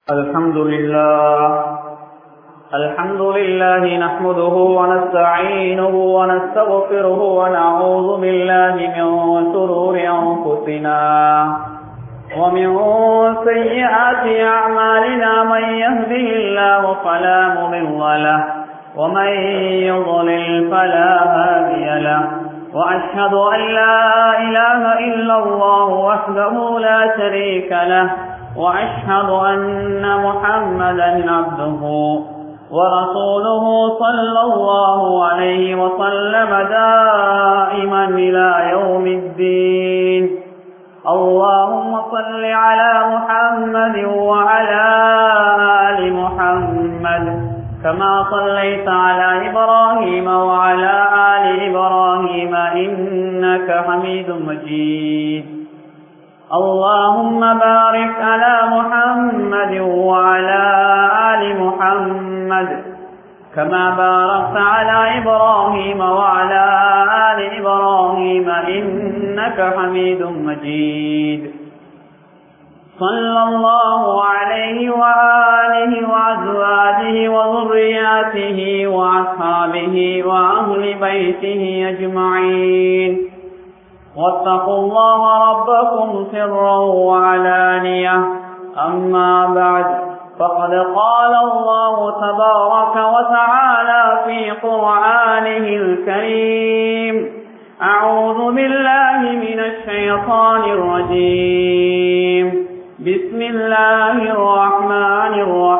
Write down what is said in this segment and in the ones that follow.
الحمد لله الحمد لله نحمده ونستعينه ونستغفره ونعوذ بالله من شرور أنفسنا ومن سيئات أعمالنا من يهده الله فلا مضل له ومن يضلل فلا هادي له وأشهد أن لا إله إلا الله وحده لا شريك له وأشهد أن محمدا عبده ورسوله صلى الله عليه وسلم دائما إلى يوم الدين اللهم صل على محمد وعلى آل محمد كما صليت على إبراهيم وعلى آل إبراهيم إنك حميد مجيد اللهم بارك على محمد وعلى آل محمد كما باركت على إبراهيم وعلى آل إبراهيم إنك حميد مجيد صلى الله عليه وآله وأزواجه وذرياته وأصحابه وأهل بيته أجمعين واتقوا الله ربكم سرا وعلانية أما بعد فقد قال الله تبارك وتعالى في قرآنه الكريم أعوذ بالله من الشيطان الرجيم بسم الله الرحمن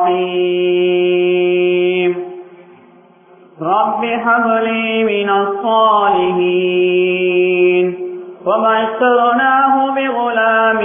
الرحيم رب هب لي من الصالحين وبشرناه بغلام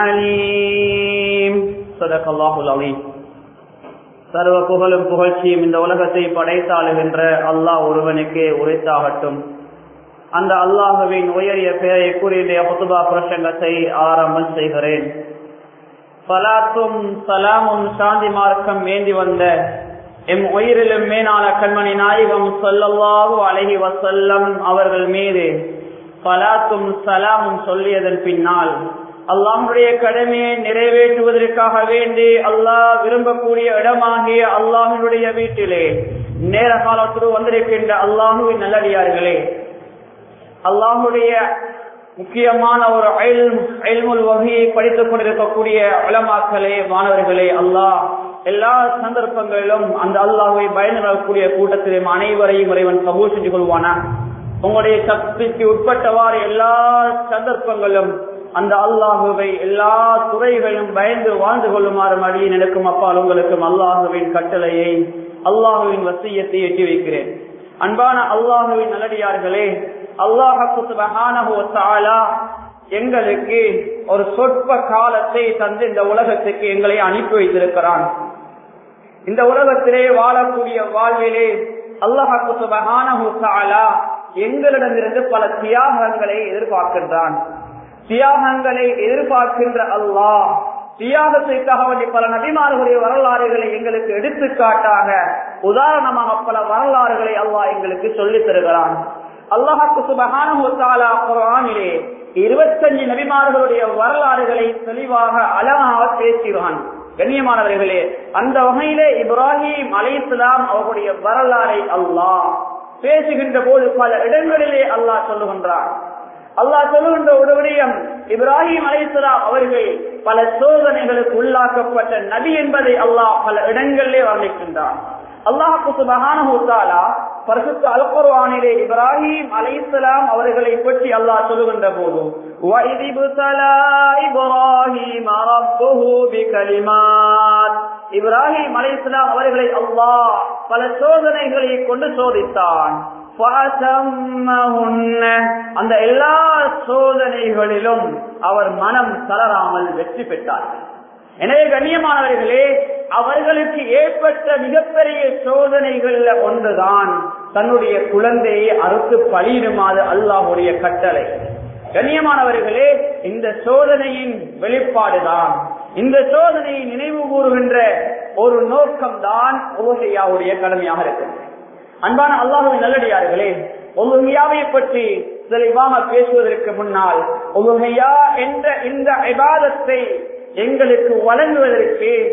حليم صدق الله العظيم சர்வ புகழும் புகழ்ச்சியும் இந்த உலகத்தை படைத்தாளுகின்ற அல்லாஹ் ஒருவனுக்கே உரைத்தாகட்டும் அந்த அல்லாஹுவின் உயரிய பெயரை கூறிய புத்துபா பிரசங்கத்தை ஆரம்பம் செய்கிறேன் சலாத்தும் சலாமும் சாந்தி மார்க்கம் வேண்டி வந்த எம் உயிரிலும் மேலான கண்மணி நாயகம் சொல்லல்லாஹு அழகி வசல்லம் அவர்கள் மீது சலாத்தும் சலாமும் சொல்லியதன் பின்னால் அல்லாஹுடைய கடமையை நிறைவேற்றுவதற்காக வேண்டி அல்லாஹ் விரும்பக்கூடிய இடமாகிய அல்லாஹினுடைய வீட்டிலே நேர காலத்தோடு வந்திருக்கின்ற அல்லாஹுவின் நல்லடியார்களே அல்லாஹுடைய முக்கியமான ஒரு அயல்முல் வகையை படித்துக் கொண்டிருக்கக்கூடிய உலமாக்களே மாணவர்களே அல்லாஹ் எல்லா சந்தர்ப்பங்களிலும் அந்த அல்லாஹுவை பயன்படக்கூடிய கூட்டத்திலும் அனைவரையும் இறைவன் கபூர் செஞ்சு கொள்வானா உங்களுடைய சக்திக்கு உட்பட்டவாறு எல்லா சந்தர்ப்பங்களும் அந்த அல்லாஹுவை எல்லா துறைகளும் பயந்து வாழ்ந்து கொள்ளுமாறு அடியை நினைக்கும் அப்பால் உங்களுக்கும் அல்லாஹுவின் கட்டளையை அல்லாஹுவின் வசியத்தை எட்டி வைக்கிறேன் அன்பான அல்லாஹுவின் நல்லடியார்களே அல்லாஹாலா எங்களுக்கு ஒரு சொற்ப காலத்தை தந்து இந்த உலகத்துக்கு எங்களை அனுப்பி வைத்திருக்கிறான் இந்த உலகத்திலே வாழக்கூடிய வாழ்விலே அல்லாஹாலா எங்களிடமிருந்து பல தியாகங்களை எதிர்பார்க்கின்றான் தியாகங்களை எதிர்பார்க்கின்ற அல்லாஹ் தியாகத்திற்காக வேண்டிய பல நபிமார்களுடைய வரலாறுகளை எங்களுக்கு எடுத்துக்காட்டாக உதாரணமாக பல வரலாறுகளை அல்லாஹ் எங்களுக்கு சொல்லித் தருகிறான் அல்லாஹாக்கு சுபகான குரானிலே இருபத்தஞ்சு நபிமார்களுடைய வரலாறுகளை தெளிவாக அழகாக பேசுகிறான் கண்ணியமானவர்களே அந்த வகையிலே இப்ராஹிம் அலை இஸ்லாம் அவர்களுடைய வரலாறை அல்லாஹ் பேசுகின்ற போது பல இடங்களிலே அல்லாஹ் சொல்லுகின்றார் அல்லாஹ் சொல்லுகின்ற ஒரு விடயம் இப்ராஹிம் அலைசலாம் அவர்கள் பல சோதனைகளுக்கு உள்ளாக்கப்பட்ட நபி என்பதை அல்லாஹ் பல இடங்களிலே வர்ணிக்கின்றான் அல்லாஹு சுபகானா பரிசுத்த அல்குர்வானிலே இப்ராஹிம் அலைசலாம் அவர்களை பற்றி அல்லாஹ் சொல்லுகின்ற போது இப்ராஹிம் அலைசலாம் அவர்களை அல்லாஹ் பல சோதனைகளை கொண்டு சோதித்தான் அந்த எல்லா சோதனைகளிலும் அவர் மனம் தளராமல் வெற்றி பெற்றார் எனவே கண்ணியமானவர்களே அவர்களுக்கு ஏற்பட்ட மிகப்பெரிய சோதனைகள்ல ஒன்றுதான் தன்னுடைய குழந்தையை அறுத்து பழியிடுமாறு அல்லாஹுடைய கட்டளை கண்ணியமானவர்களே இந்த சோதனையின் வெளிப்பாடுதான் இந்த சோதனையை நினைவு கூறுகின்ற ஒரு நோக்கம்தான் உலகையாவுடைய கடமையாக இருக்கிறது அன்பான அல்லாஹுவின் நல்லடியார்களே ஒலுகையாவை பற்றி தெளிவாக பேசுவதற்கு முன்னால் ஒலுகையா என்ற இந்த இபாதத்தை எங்களுக்கு வழங்குவதற்கு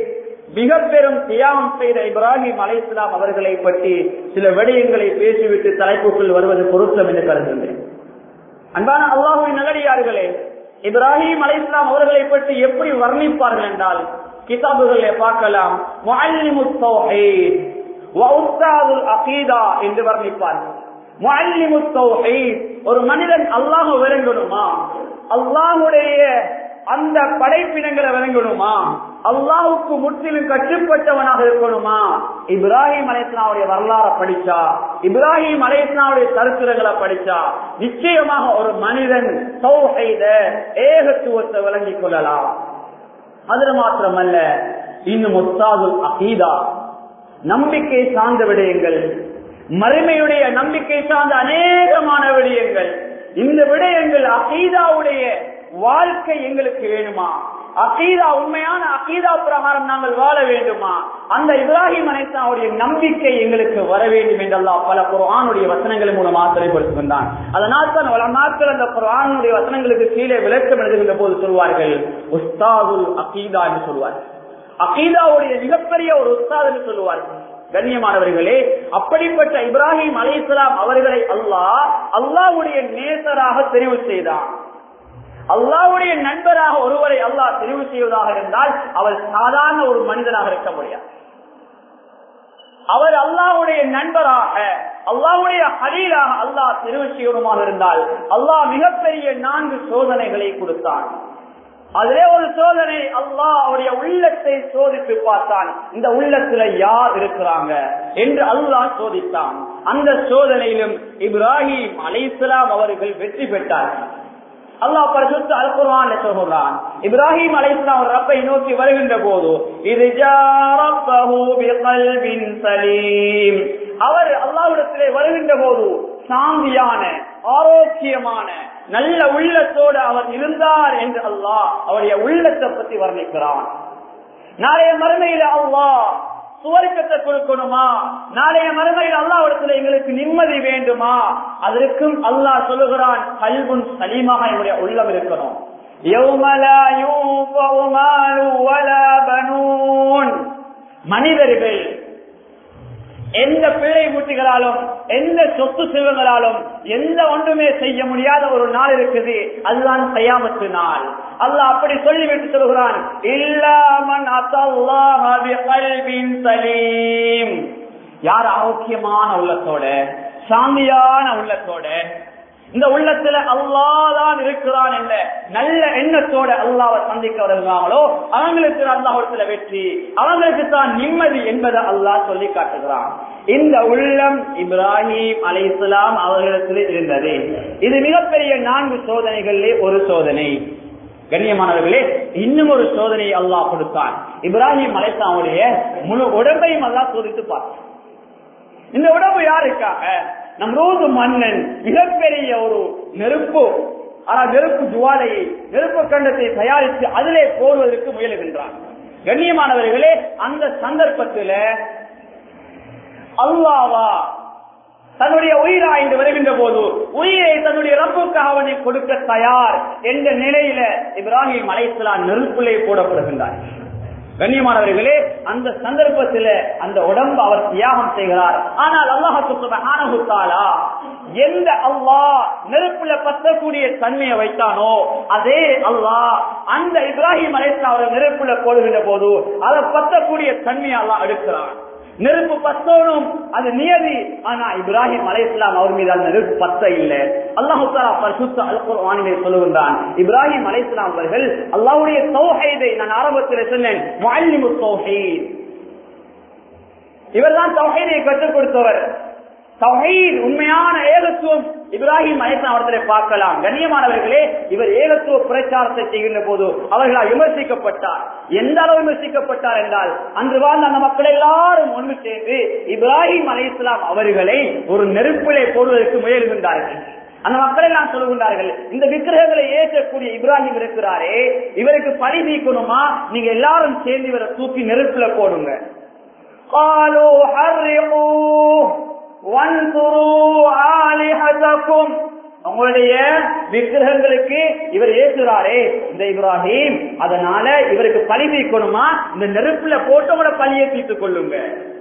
மிக பெரும் தியாகம் செய்த இப்ராஹிம் அலை இஸ்லாம் அவர்களை பற்றி சில விடயங்களை பேசிவிட்டு தலைப்புக்குள் வருவது பொருத்தம் என்று கருதுகிறேன் அன்பான அல்லாஹுவின் நல்லடியார்களே இப்ராஹிம் அலை இஸ்லாம் அவர்களை பற்றி எப்படி வர்ணிப்பார்கள் என்றால் கிதாபுகளை பார்க்கலாம் முஅல்லிமு தௌஹீத் வ உஸ்தாதுல் அகீதா என்று வர்ணிப்பார்கள் முஅல்லிமு தௌஹீத் ஒரு மனிதன் அல்லாஹ் விளங்கணுமா அல்லாஹுடைய அந்த படைப்பினங்களை விளங்கணுமா அல்லாஹுக்கு முற்றிலும் கட்டுப்பட்டவனாக இருக்கணுமா இப்ராஹிம் அலைஸ்லாவுடைய வரலாறை படிச்சா இப்ராஹிம் அலைஸ்லாவுடைய சரித்திரங்களை படிச்சா நிச்சயமாக ஒரு மனிதன் சௌஹைத ஏகத்துவத்தை விளங்கிக் கொள்ளலாம் அது மாத்திரமல்ல இன்னும் முஸ்தாதுல் அகீதா நம்பிக்கை சார்ந்த விடயங்கள் மறுமையுடைய நம்பிக்கை சார்ந்த அநேகமான விடயங்கள் இந்த விடயங்கள் அகீதாவுடைய வாழ்க்கை எங்களுக்கு வேணுமா அகீதா உண்மையான அகீதா பிரகாரம் நாங்கள் வாழ வேண்டுமா அந்த இப்ராஹிம் அனைத்தாவுடைய நம்பிக்கை எங்களுக்கு வர வேண்டும் என்றெல்லாம் பல குரானுடைய வசனங்கள் மூலமாக தெளிவுபடுத்துகின்றான் அதனால் தான் பல நாட்கள் அந்த குரானுடைய வசனங்களுக்கு கீழே விளக்கம் எழுதுகின்ற போது சொல்வார்கள் உஸ்தாதுல் அகீதா என்று சொல்வார்கள் அகீதாவுடைய மிகப்பெரிய ஒரு உஸ்தாத் என்று சொல்லுவார்கள் கண்ணியமானவர்களே அப்படிப்பட்ட இப்ராஹிம் அலி இஸ்லாம் அவர்களை அல்லாஹ் அல்லாவுடைய நேசராக தெரிவு செய்தார் அல்லாவுடைய நண்பராக ஒருவரை அல்லாஹ் தெரிவு செய்வதாக இருந்தால் அவர் சாதாரண ஒரு மனிதனாக இருக்க முடியாது அவர் அல்லாவுடைய நண்பராக அல்லாவுடைய ஹரீராக அல்லாஹ் தெரிவு செய்வதுமாக இருந்தால் அல்லாஹ் மிகப்பெரிய நான்கு சோதனைகளை கொடுத்தான் அதிலே ஒரு சோதனை அல்லாஹ் அவருடைய உள்ளத்தை சோதித்து பார்த்தான் இந்த உள்ளத்துல யார் இருக்கிறாங்க என்று அல்லாஹ் சோதித்தான் அந்த சோதனையிலும் இப்ராஹிம் அலைசலாம் அவர்கள் வெற்றி பெற்றார்கள் அல்லாஹ் பரிசுத்த அல்குர்ஆன் சொல்கிறான் இப்ராஹிம் அலைஹிஸ்ஸலாம் ரப்பை நோக்கி வருகின்ற போது இது ஜாரப்பஹு பிகல்பின் சலீம் அவர் அல்லாஹ்விடத்திலே வருகின்ற போது சாந்தியான ஆரோக்கியமான நல்ல உள்ளத்தோடு அவர் இருந்தார் என்று அல்லாஹ் அவருடைய உள்ளத்தை பற்றி வர்ணிக்கிறான் நாளைய மறுமையில அல்லாஹ் சுவர்க்கத்தை கொடுக்கணுமா நாளைய மறுமையில் அல்லாவிடத்துல எங்களுக்கு நிம்மதி வேண்டுமா அதற்கும் அல்லாஹ் சொல்லுகிறான் கல்வன் சலீமாக என்னுடைய உள்ளம் இருக்கணும் மனிதர்கள் எந்த பிள்ளை முட்டிகளாலும் எந்த சொத்து செல்வங்களாலும் எந்த ஒன்றுமே செய்ய முடியாத ஒரு நாள் இருக்குது அதுதான் செய்யாமத்து நாள் அல்லாஹ் அப்படி சொல்லிவிட்டு சொல்கிறான் இல்லாமன் சலீம் யார் ஆரோக்கியமான உள்ளத்தோட சாந்தியான உள்ளத்தோட இந்த உள்ளத்துல அல்லாதான் இருக்கிறான் என்ற நல்ல எண்ணத்தோட அல்லாவை சந்திக்க வருகிறாங்களோ அவங்களுக்கு அல்லாஹத்துல வெற்றி அவங்களுக்கு தான் நிம்மதி என்பதை அல்லாஹ் சொல்லி காட்டுகிறான் இந்த உள்ளம் இப்ராஹிம் அலை இஸ்லாம் அவர்களிடத்தில் இருந்தது இது மிகப்பெரிய நான்கு சோதனைகளிலே ஒரு சோதனை கண்ணியமானவர்களே இன்னும் ஒரு சோதனை அல்லாஹ் கொடுத்தான் இப்ராஹிம் அலைசாவுடைய முழு உடம்பையும் அல்லாஹ் சோதித்து பார்த்தான் இந்த உடம்பு யாருக்காக நம் ரோது மன்னன் மிகப்பெரிய ஒரு நெருப்பு ஆனால் நெருப்பு ஜுவாலையை நெருப்பு கண்டத்தை தயாரித்து அதிலே போடுவதற்கு முயலுகின்றான் கண்ணியமானவர்களே அந்த சந்தர்ப்பத்தில் அல்லாவா தன்னுடைய உயிரா என்று வருகின்ற போது உயிரை தன்னுடைய ரப்புக்காக அவனை கொடுக்க தயார் என்ற நிலையில இப்ராஹிம் அலைசலாம் நெருப்பிலே போடப்படுகின்றார் கண்ணியமானவர்களே அந்த சந்தர்ப்பத்தில் அந்த உடம்பு அவர் தியாகம் செய்கிறார் ஆனால் அல்லாஹாலா எந்த அல்லாஹ் நெருப்புல பத்தக்கூடிய தன்மையை வைத்தானோ அதே அல்லாஹ் அந்த இப்ராஹிம் அலைஸ்லாம் அவரை நெருப்புல போடுகின்ற போது அதை பத்தக்கூடிய தன்மையை அல்லாஹ் எடுக்கிறான் நெருப்பு பத்தோனும் அது நியதி ஆனா இப்ராஹிம் அலை இஸ்லாம் அவர் மீது அந்த நெருப்பு பத்த இல்லை அல்லாஹு பரிசுத்த அல்குர் வானிலை சொல்லுகின்றான் இப்ராஹிம் அலை இஸ்லாம் அவர்கள் அல்லாவுடைய தௌஹீதை நான் ஆரம்பத்தில் சொன்னேன் முஅல்லிமு தௌஹீத் இவர்தான் தௌஹீதை கற்றுக் கொடுத்தவர் தௌஹீத் உண்மையான ஏகத்துவம் இப்ராஹிம் அலைஸ்லாம் அவர்களை பார்க்கலாம் கண்ணியமானவர்களே இவர் ஏகத்துவ பிரச்சாரத்தை செய்கின்ற போது அவர்களால் விமர்சிக்கப்பட்டார் எந்த அளவு விமர்சிக்கப்பட்டார் என்றால் அன்று வாழ்ந்த அந்த மக்கள் எல்லாரும் ஒன்று சேர்ந்து இப்ராஹிம் அலை இஸ்லாம் அவர்களை ஒரு நெருப்பிலே போடுவதற்கு முயல்கின்றார்கள் அந்த மக்கள் எல்லாம் சொல்லுகின்றார்கள் இந்த விக்கிரகங்களை ஏற்றக்கூடிய இப்ராஹிம் இருக்கிறாரே இவருக்கு பழி நீக்கணுமா நீங்க எல்லாரும் சேர்ந்து இவரை தூக்கி நெருப்புல போடுங்க قالوا حرقوه وانصروا آلهتكم உங்களுடைய விக்கிரகங்களுக்கு இவர் ஏசுறாரே இந்த இப்ராஹிம் அதனால இவருக்கு பழி தீர்க்கணுமா இந்த நெருப்புல போட்டோட பழியை தீர்த்துக் கொள்ளுங்க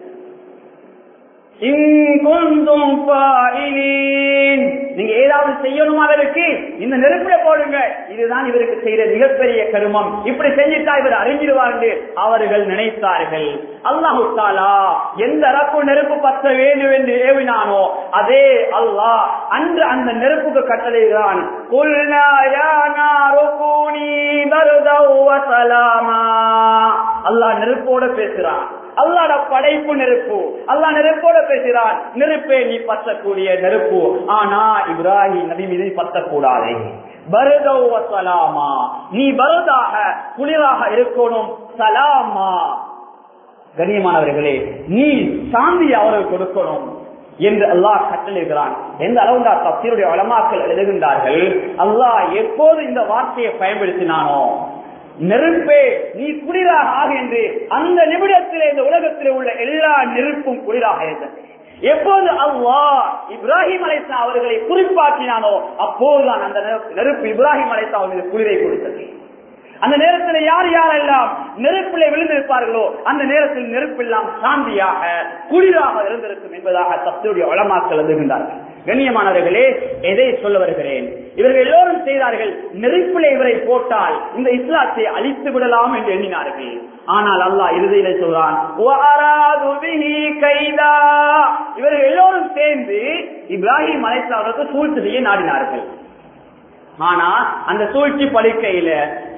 நீங்க ஏதாவது செய்யணுமா அவருக்கு இந்த நெருப்புல போடுங்க இதுதான் இவருக்கு செய்த மிகப்பெரிய கருமம் இப்படி செஞ்சுட்டா இவர் அறிஞ்சிடுவார்கள் அவர்கள் நினைத்தார்கள் அல்லாஹு தாலா எந்த அரப்பு நெருப்பு பத்த வேண்டும் என்று ஏவினானோ அதே அல்லாஹ் அன்று அந்த நெருப்புக்கு கட்டளைதான் அல்லாஹ் நெருப்போட பேசுறான் அல்லாட படைப்பு நெருப்பு அல்லா நெருப்போட பேசுகிறான் நெருப்பே நீ பத்தக்கூடிய நெருப்பு ஆனா இப்ராஹிம் நபி மீது பத்தக்கூடாது சலாமா நீ பருதாக குளிராக இருக்கணும் சலாமா கண்ணியமானவர்களே நீ சாந்தி அவர்கள் கொடுக்கணும் என்று அல்லாஹ் கட்டளிருக்கிறான் எந்த அளவுண்டா தப்சீருடைய வளமாக்கள் எழுதுகின்றார்கள் அல்லாஹ் எப்போது இந்த வார்த்தையை பயன்படுத்தினானோ நெருப்பே நீ குளிராக ஆக என்று அந்த நிமிடத்திலே இந்த உலகத்திலே உள்ள எல்லா நெருப்பும் குளிராக இருந்தது எப்போது அவ்வா இப்ராஹிம் அலைசா அவர்களை குறிப்பாக்கினானோ அப்போதுதான் அந்த நெருப்பு இப்ராஹிம் அலைசா அவர்களுக்கு குளிரை கொடுத்தது அந்த நேரத்தில் யார் யாரெல்லாம் நெருப்பிலே விழுந்திருப்பார்களோ அந்த நேரத்தில் நெருப்பெல்லாம் சாந்தியாக குளிராக இருந்திருக்கும் என்பதாக தத்துடைய வளமாக்கல் எழுதுகின்றார்கள் கண்ணியமானவர்களே எதை சொல்ல வருகிறேன் இவர்கள் எல்லோரும் செய்தார்கள் நெருப்பிலே இவரை போட்டால் இந்த இஸ்லாத்தை அழித்து விடலாம் என்று எண்ணினார்கள் ஆனால் அல்லாஹ் இறுதியில சொல்றான் இவர்கள் எல்லோரும் சேர்ந்து இப்ராஹிம் அலைத்தாவதற்கு சூழ்ச்சி செய்ய நாடினார்கள் ஆனா அந்த சூழ்ச்சி பலிக்கையில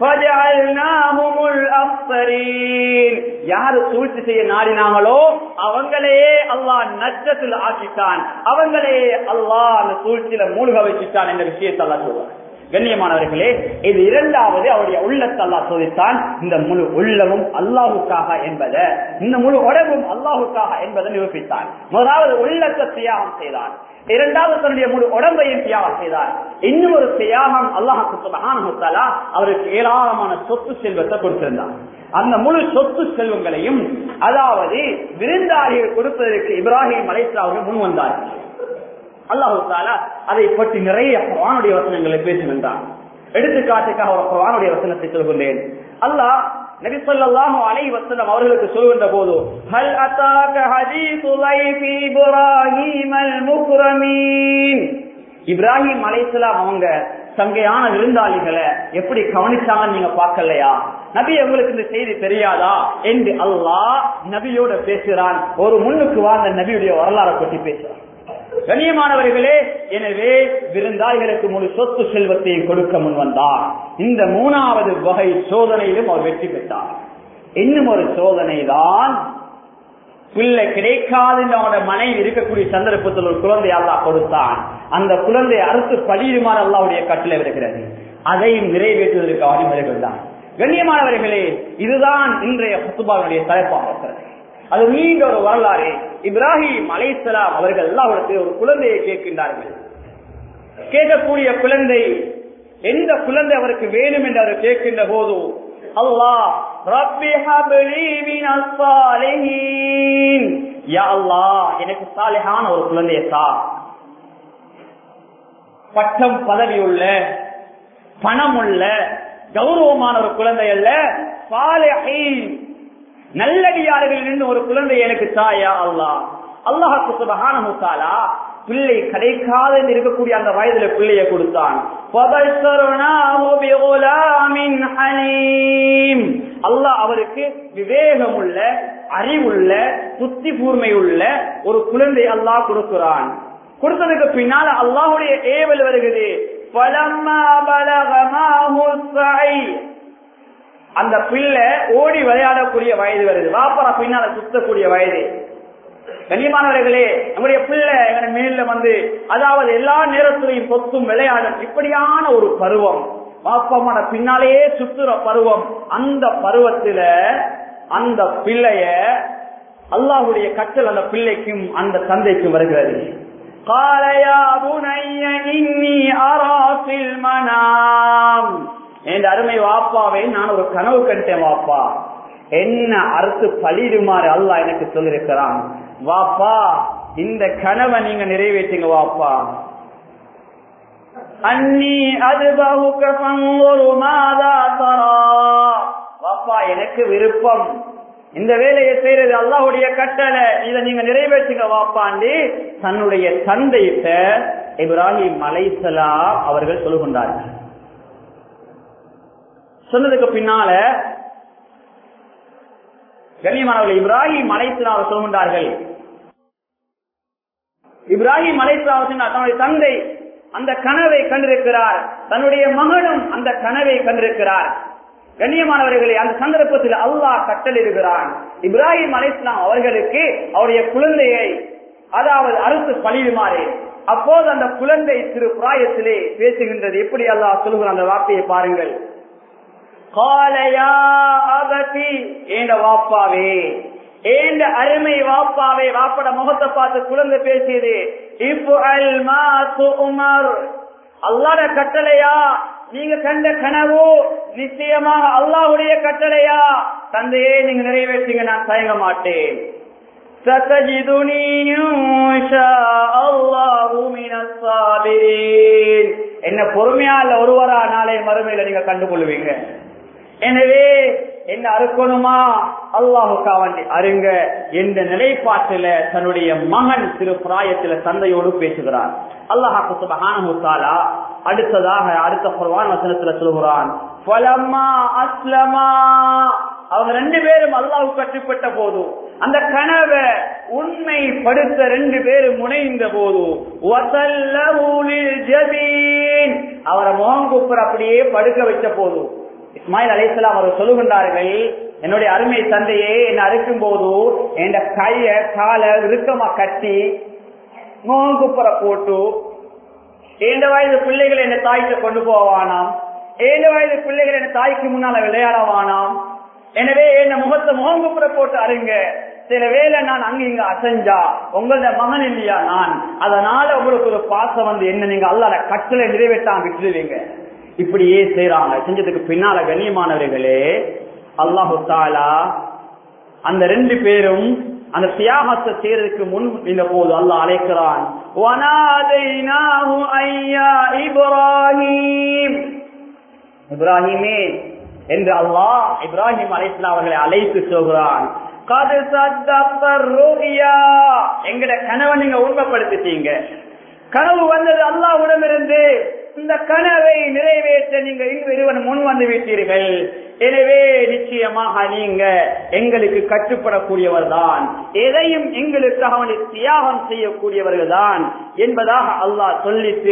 யாரு சூழ்ச்சி செய்ய நாடினாங்களோ அவங்களே அல்லாஹ் நச்சத்தில் ஆக்கிட்டான் அவங்களே அல்லாஹ் அந்த சூழ்ச்சியில மூழ்க வச்சுட்டான் என்ற விஷயத்தை அல்லா சொல்றான் கண்ணியமானவர்களே இது இரண்டாவது அவருடைய உள்ளத்தை அல்லா சோதித்தான் இந்த முழு உள்ளமும் அல்லாஹுக்காக என்பதை இந்த முழு உடம்பும் அல்லாஹுக்காக என்பதை நிரூபித்தான் முதலாவது உள்ளத்தை தியாகம் செய்தான் இரண்டாவது தன்னுடைய முழு உடம்பையும் தியாகம் செய்தார் இன்னும் ஒரு தியாகம் அல்லாஹாலா அவருக்கு ஏராளமான சொத்து செல்வத்தை கொடுத்திருந்தார் அந்த முழு சொத்து செல்வங்களையும் அதாவது விருந்தாளிகள் கொடுப்பதற்கு இப்ராஹிம் அலைசா அவர்கள் முன் வந்தார்கள் அல்லாஹு தாலா அதை பற்றி நிறைய குரானுடைய வசனங்களை பேசுகின்றான் எடுத்துக்காட்டுக்காக ஒரு குரானுடைய வசனத்தை சொல்கின்றேன் அல்லாஹ் நபி ஸல்லல்லாஹு அலைஹி வஸல்லம் அவர்களுக்கு சொல்கின்ற போது ஹல் அதாக ஹதீஸு லைஃபி இப்ராஹீமல் முக்ரமீன் இப்ராஹிம் அலைஹிஸ்ஸலாம் அவங்க சங்கையான விருந்தாளிகளை எப்படி கவனிச்சாங்கன்னு நீங்க பார்க்கலையா நபி உங்களுக்கு இந்த செய்தி தெரியாதா என்று அல்லாஹ் நபியோட பேசுகிறான் ஒரு முன்னுக்கு வாழ்ந்த நபியுடைய வரலாறை பற்றி பேசுறான் கண்ணியமானவர்களே எனவே விருந்தாளிகளுக்கு முழு சொத்து செல்வத்தையும் கொடுக்க முன் வந்தார் இந்த மூணாவது வகை சோதனையிலும் அவர் வெற்றி பெற்றார் இன்னும் ஒரு சோதனை தான் பிள்ளை கிடைக்காது அவனோட மனைவி இருக்கக்கூடிய சந்தர்ப்பத்தில் ஒரு குழந்தை அல்லா கொடுத்தான் அந்த குழந்தை அறுத்து பழியுமாறு அல்லாவுடைய கட்டளை வருகிறது அதையும் நிறைவேற்றுவதற்கு அவன் வருகின்றான் கண்ணியமானவர்களே இதுதான் இன்றைய புத்துபாவுடைய தலைப்பாக இருக்கிறது அது நீண்ட ஒரு வரலாறு இப்ராஹிம் அலைசலாம் அவர்கள் எல்லாவிடத்தில் ஒரு குழந்தையை கேட்கின்றார்கள் கேட்கக்கூடிய குழந்தை எந்த குழந்தை அவருக்கு வேணும் என்று அவர் கேட்கின்ற போது அல்லாஹ் ரப்பி ஹப்லி மினஸ் சாலிஹீன் யா அல்லாஹ் எனக்கு சாலிஹான ஒரு குழந்தையை தா பட்டம் பதவி உள்ள பணம் உள்ள கௌரவமான ஒரு குழந்தை அல்ல சாலிஹீன் நல்லடியார்கள் இருந்து ஒரு குழந்தை எனக்கு தாயா அல்லா அல்லாஹு சுபஹானஹுத்தாலா பிள்ளை கிடைக்காத இருக்கக்கூடிய அந்த வயதுல பிள்ளைய கொடுத்தான் அல்லாஹ் அவருக்கு விவேகம் உள்ள அறிவுள்ள புத்தி கூர்மை உள்ள ஒரு குழந்தை அல்லாஹ் கொடுக்கிறான் கொடுத்ததுக்கு பின்னால அல்லாஹுடைய ஏவல் வருகிறது பலம்மா அந்த பிள்ளை ஓடி விளையாடக்கூடிய வயது வருது வாப்பரா பின்னால சுத்தக்கூடிய வயது கண்ணியமானவர்களே நம்முடைய பிள்ளை எங்க மேல வந்து அதாவது எல்லா நேரத்திலையும் பொத்தும் விளையாடும் இப்படியான ஒரு பருவம் வாப்பமான பின்னாலேயே சுத்துற பருவம் அந்த பருவத்துல அந்த பிள்ளைய அல்லாஹுடைய கற்றல் அந்த பிள்ளைக்கும் அந்த தந்தைக்கும் வருகிறது قال يا بني إني أرى في المنام என் அருமை வாப்பாவை நான் ஒரு கனவு கண்டேன் வாப்பா என்ன அறுத்து பழிடுமாறு அல்லா எனக்கு சொல்லிருக்கிறான் வாப்பா இந்த கனவை நீங்க நிறைவேற்றுங்க வாப்பா அன்னி அதுபகுக பங்குரு மாதா தரா வாப்பா எனக்கு விருப்பம் இந்த வேலையை செய்யறது அல்லாஹுடைய கட்டளை இதை நீங்க நிறைவேற்றுங்க வாப்பாண்டி தன்னுடைய தந்தையிட்ட இப்ராஹிம் அலைசலா அவர்கள் சொல்லுகின்றார்கள் சொன்னதுக்கு பின்னால கண்ணியமானவர்கள் இப்ராஹிம் அலைசலா அவர் சொல்கின்றார்கள் இப்ராஹிம் அலைசலா தன்னுடைய தந்தை அந்த கனவை கண்டிருக்கிறார் தன்னுடைய மகனும் அந்த கனவை கண்டிருக்கிறார் கண்ணியமானவர்களே அந்த சந்தர்ப்பத்தில் அல்லாஹ் கட்டளிடுகிறான் இப்ராஹிம் அலிஸ்லாம் அவர்களுக்கு அவருடைய குழந்தையை அதாவது அறுத்து பழியுமாறு அப்போது அந்த குழந்தை திரு பிராயத்திலே பேசுகின்றது எப்படி அல்லாஹ் சொல்லுகிற அந்த வார்த்தையை பாருங்கள் காலையா அகதி ஏண்ட வாப்பாவே ஏண்ட அருமை வாப்பாவே வாப்பட முகத்தை பார்த்து குழந்தை பேசியது இப்போ அல் மா உமர் அல்லாட கட்டளையா நீங்க கண்ட கனவு நிச்சயமாக அல்லாஹுடைய கட்டளையா தந்தையே நீங்க நிறைவேற்றுங்க நான் தயங்க மாட்டேன் என்ன பொறுமையால ஒருவரா நாளை மறுமையில நீங்க கண்டுகொள்வீங்க எனவே என்ன அறுக்கணுமா அல்லாஹுக்கா வண்டி அருங்க என்ற நிலைப்பாட்டில தன்னுடைய மகன் சிறு பிராயத்தில தந்தையோடு பேசுகிறார் அல்லாஹாக்கு சுபஹானஹுத்தாலா அடுத்ததாக அடுத்த குர்வான் வசனத்துல சொல்கிறான் அஸ்லமா அவங்க ரெண்டு பேரும் அல்லாஹு கட்டுப்பட்ட போது அந்த கனவை உண்மைப்படுத்த ரெண்டு பேரும் முனைந்த போது அவரை மோகங்குப்பர் அப்படியே படுக்க வச்ச போது இஸ்மாயில் அலிஸ்லாம் அவர் சொல்லுகின்றார்கள் என்னுடைய அருமை தந்தையே என்ன அறுக்கும் போது என் கைய கால இறுக்கமா கட்டி மோகங்குப்புற போட்டு ஏழு வயது பிள்ளைகள் என்ன தாய்க்கு கொண்டு போவானாம் ஏழு வயது பிள்ளைகள் என்ன தாய்க்கு முன்னால விளையாடவானாம் எனவே என்ன முகத்தை முகங்குப்புற போட்டு அருங்க சில வேலை நான் அங்க இங்க அசைஞ்சா உங்களோட மகன் இல்லையா நான் அதனால உங்களுக்கு ஒரு பாசம் வந்து என்ன நீங்க அல்லாத கட்டளை நிறைவேற்றாம விட்டுருவீங்க இப்படியே செய்யறாங்க செஞ்சதுக்கு பின்னால கண்ணியமானவர்களே அல்லாஹு தாலா அந்த ரெண்டு பேரும் அந்த தியாகத்தை செய்யறதுக்கு முன் இந்த போது அல்லாஹ் அழைக்கிறான் இப்ராஹிமே என்று அல்லாஹ் இப்ராஹிம் அலைஸ்லாம் அவர்களை அழைத்து சொல்கிறான் எங்கட கனவை நீங்க உண்மைப்படுத்திட்டீங்க கனவு வந்தது அல்லாஹ்விடமிருந்து இந்த கனவை நிறைவேற்ற நீங்க இருவன் முன் வந்து விட்டீர்கள் எனவே நிச்சயமாக நீங்க எங்களுக்கு கட்டுப்படக்கூடியவர் தான் எதையும் எங்களுக்கு அவனை தியாகம் செய்யக்கூடியவர்கள் தான் என்பதாக அல்லாஹ் சொல்லிட்டு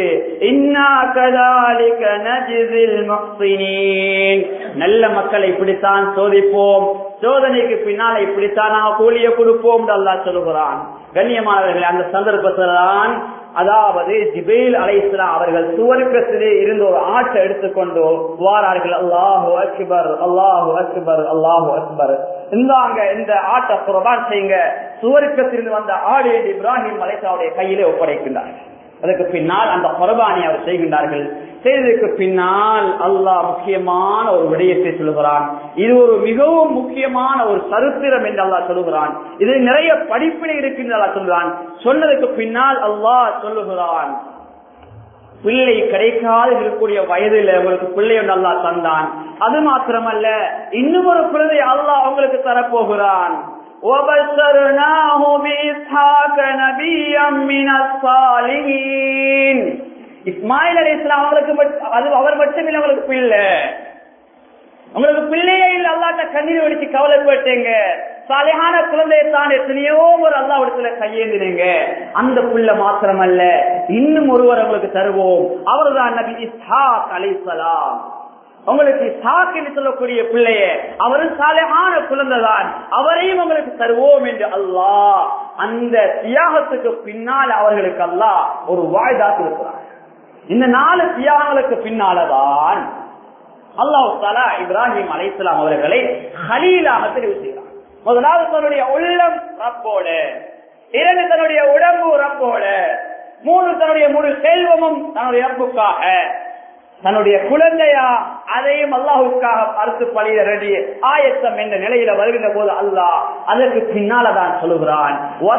நல்ல மக்களை இப்படித்தான் சோதிப்போம் சோதனைக்கு பின்னால இப்படித்தான் நாங்கள் கூலிய கொடுப்போம் அல்லாஹ் சொல்லுகிறான் கண்ணியமானவர்கள் அந்த சந்தர்ப்பத்தில் தான் அதாவது ஜிபேல் அலைஸ்லாம் அவர்கள் சுவர்க்கத்திலே இருந்து ஒரு ஆட்டை எடுத்துக்கொண்டு வாரார்கள் அல்லாஹு அக்பர் அல்லாஹு அக்பர் அல்லாஹு அக்பர் இந்தாங்க இந்த ஆட்டை குரபான் செய்யுங்க சுவர்க்கத்திலிருந்து வந்த ஆடு என்று இப்ராஹிம் அலைசாவுடைய கையிலே ஒப்படைக்கின்றார்கள் அதற்கு பின்னால் அந்த குரபானி அவர் செய்கின்றார்கள் செய்ததற்கு பின்னால் அல்லாஹ் முக்கியமான ஒரு விடயத்தை சொல்லுகிறான் இது ஒரு மிகவும் முக்கியமான ஒரு சரித்திரம் என்று அல்லாஹ் சொல்லுகிறான் இது நிறைய படிப்பினை இருக்கின்ற அல்லாஹ் சொல்லுகிறான் சொன்னதுக்கு பின்னால் அல்லாஹ் சொல்லுகிறான் பிள்ளை கிடைக்காது இருக்கக்கூடிய வயதில் உங்களுக்கு பிள்ளை ஒன்று அல்லாஹ் தந்தான் அது மாத்திரமல்ல இன்னும் ஒரு குழந்தை அல்லாஹ் அவங்களுக்கு தரப்போகிறான் وبشرناه بإسحاق نبيا من الصالحين இஸ்மாயில் அலி இஸ்லாம் அவங்களுக்கு அது அவர் மட்டும் இல்லை அவங்களுக்கு பிள்ளை உங்களுக்கு பிள்ளையே இல்லை அல்லாட்ட கண்ணீர் வெடிச்சு கவலைப்பட்டீங்க சாலையான குழந்தையை தான் எத்தனையோ ஒரு அல்லா இடத்துல கையேந்தினீங்க அந்த புள்ள மாத்திரமல்ல இன்னும் ஒருவர் உங்களுக்கு தருவோம் அவர்தான் நபி இஸ்ஹாக் அலிசலாம் உங்களுக்கு சாக் என்று சொல்லக்கூடிய பிள்ளைய அவரும் சாலையான குழந்தைதான் அவரையும் உங்களுக்கு தருவோம் என்று அல்லாஹ் அந்த தியாகத்துக்கு பின்னால் அவர்களுக்கு அல்லாஹ் ஒரு வாய்தா கொடுக்கிறார் இந்த நாலு தியாகங்களுக்கு பின்னாலதான் அல்லாஹு தாலா இப்ராஹிம் அலைசலாம் அவர்களை ஹலீலாக தெரிவு செய்கிறார் முதலாவது தன்னுடைய உள்ளம் ரப்போட இரண்டு தன்னுடைய உடம்பு ரப்போட மூணு தன்னுடைய முழு செல்வமும் தன்னுடைய ரப்புக்காக தன்னுடைய குழந்தையா அதையும் அல்லாஹுக்காக அறுத்து பழிய ரெடி ஆயத்தம் என்ற நிலையில வருகின்ற போது அல்லாஹ் அதற்கு பின்னால தான் சொல்லுகிறான்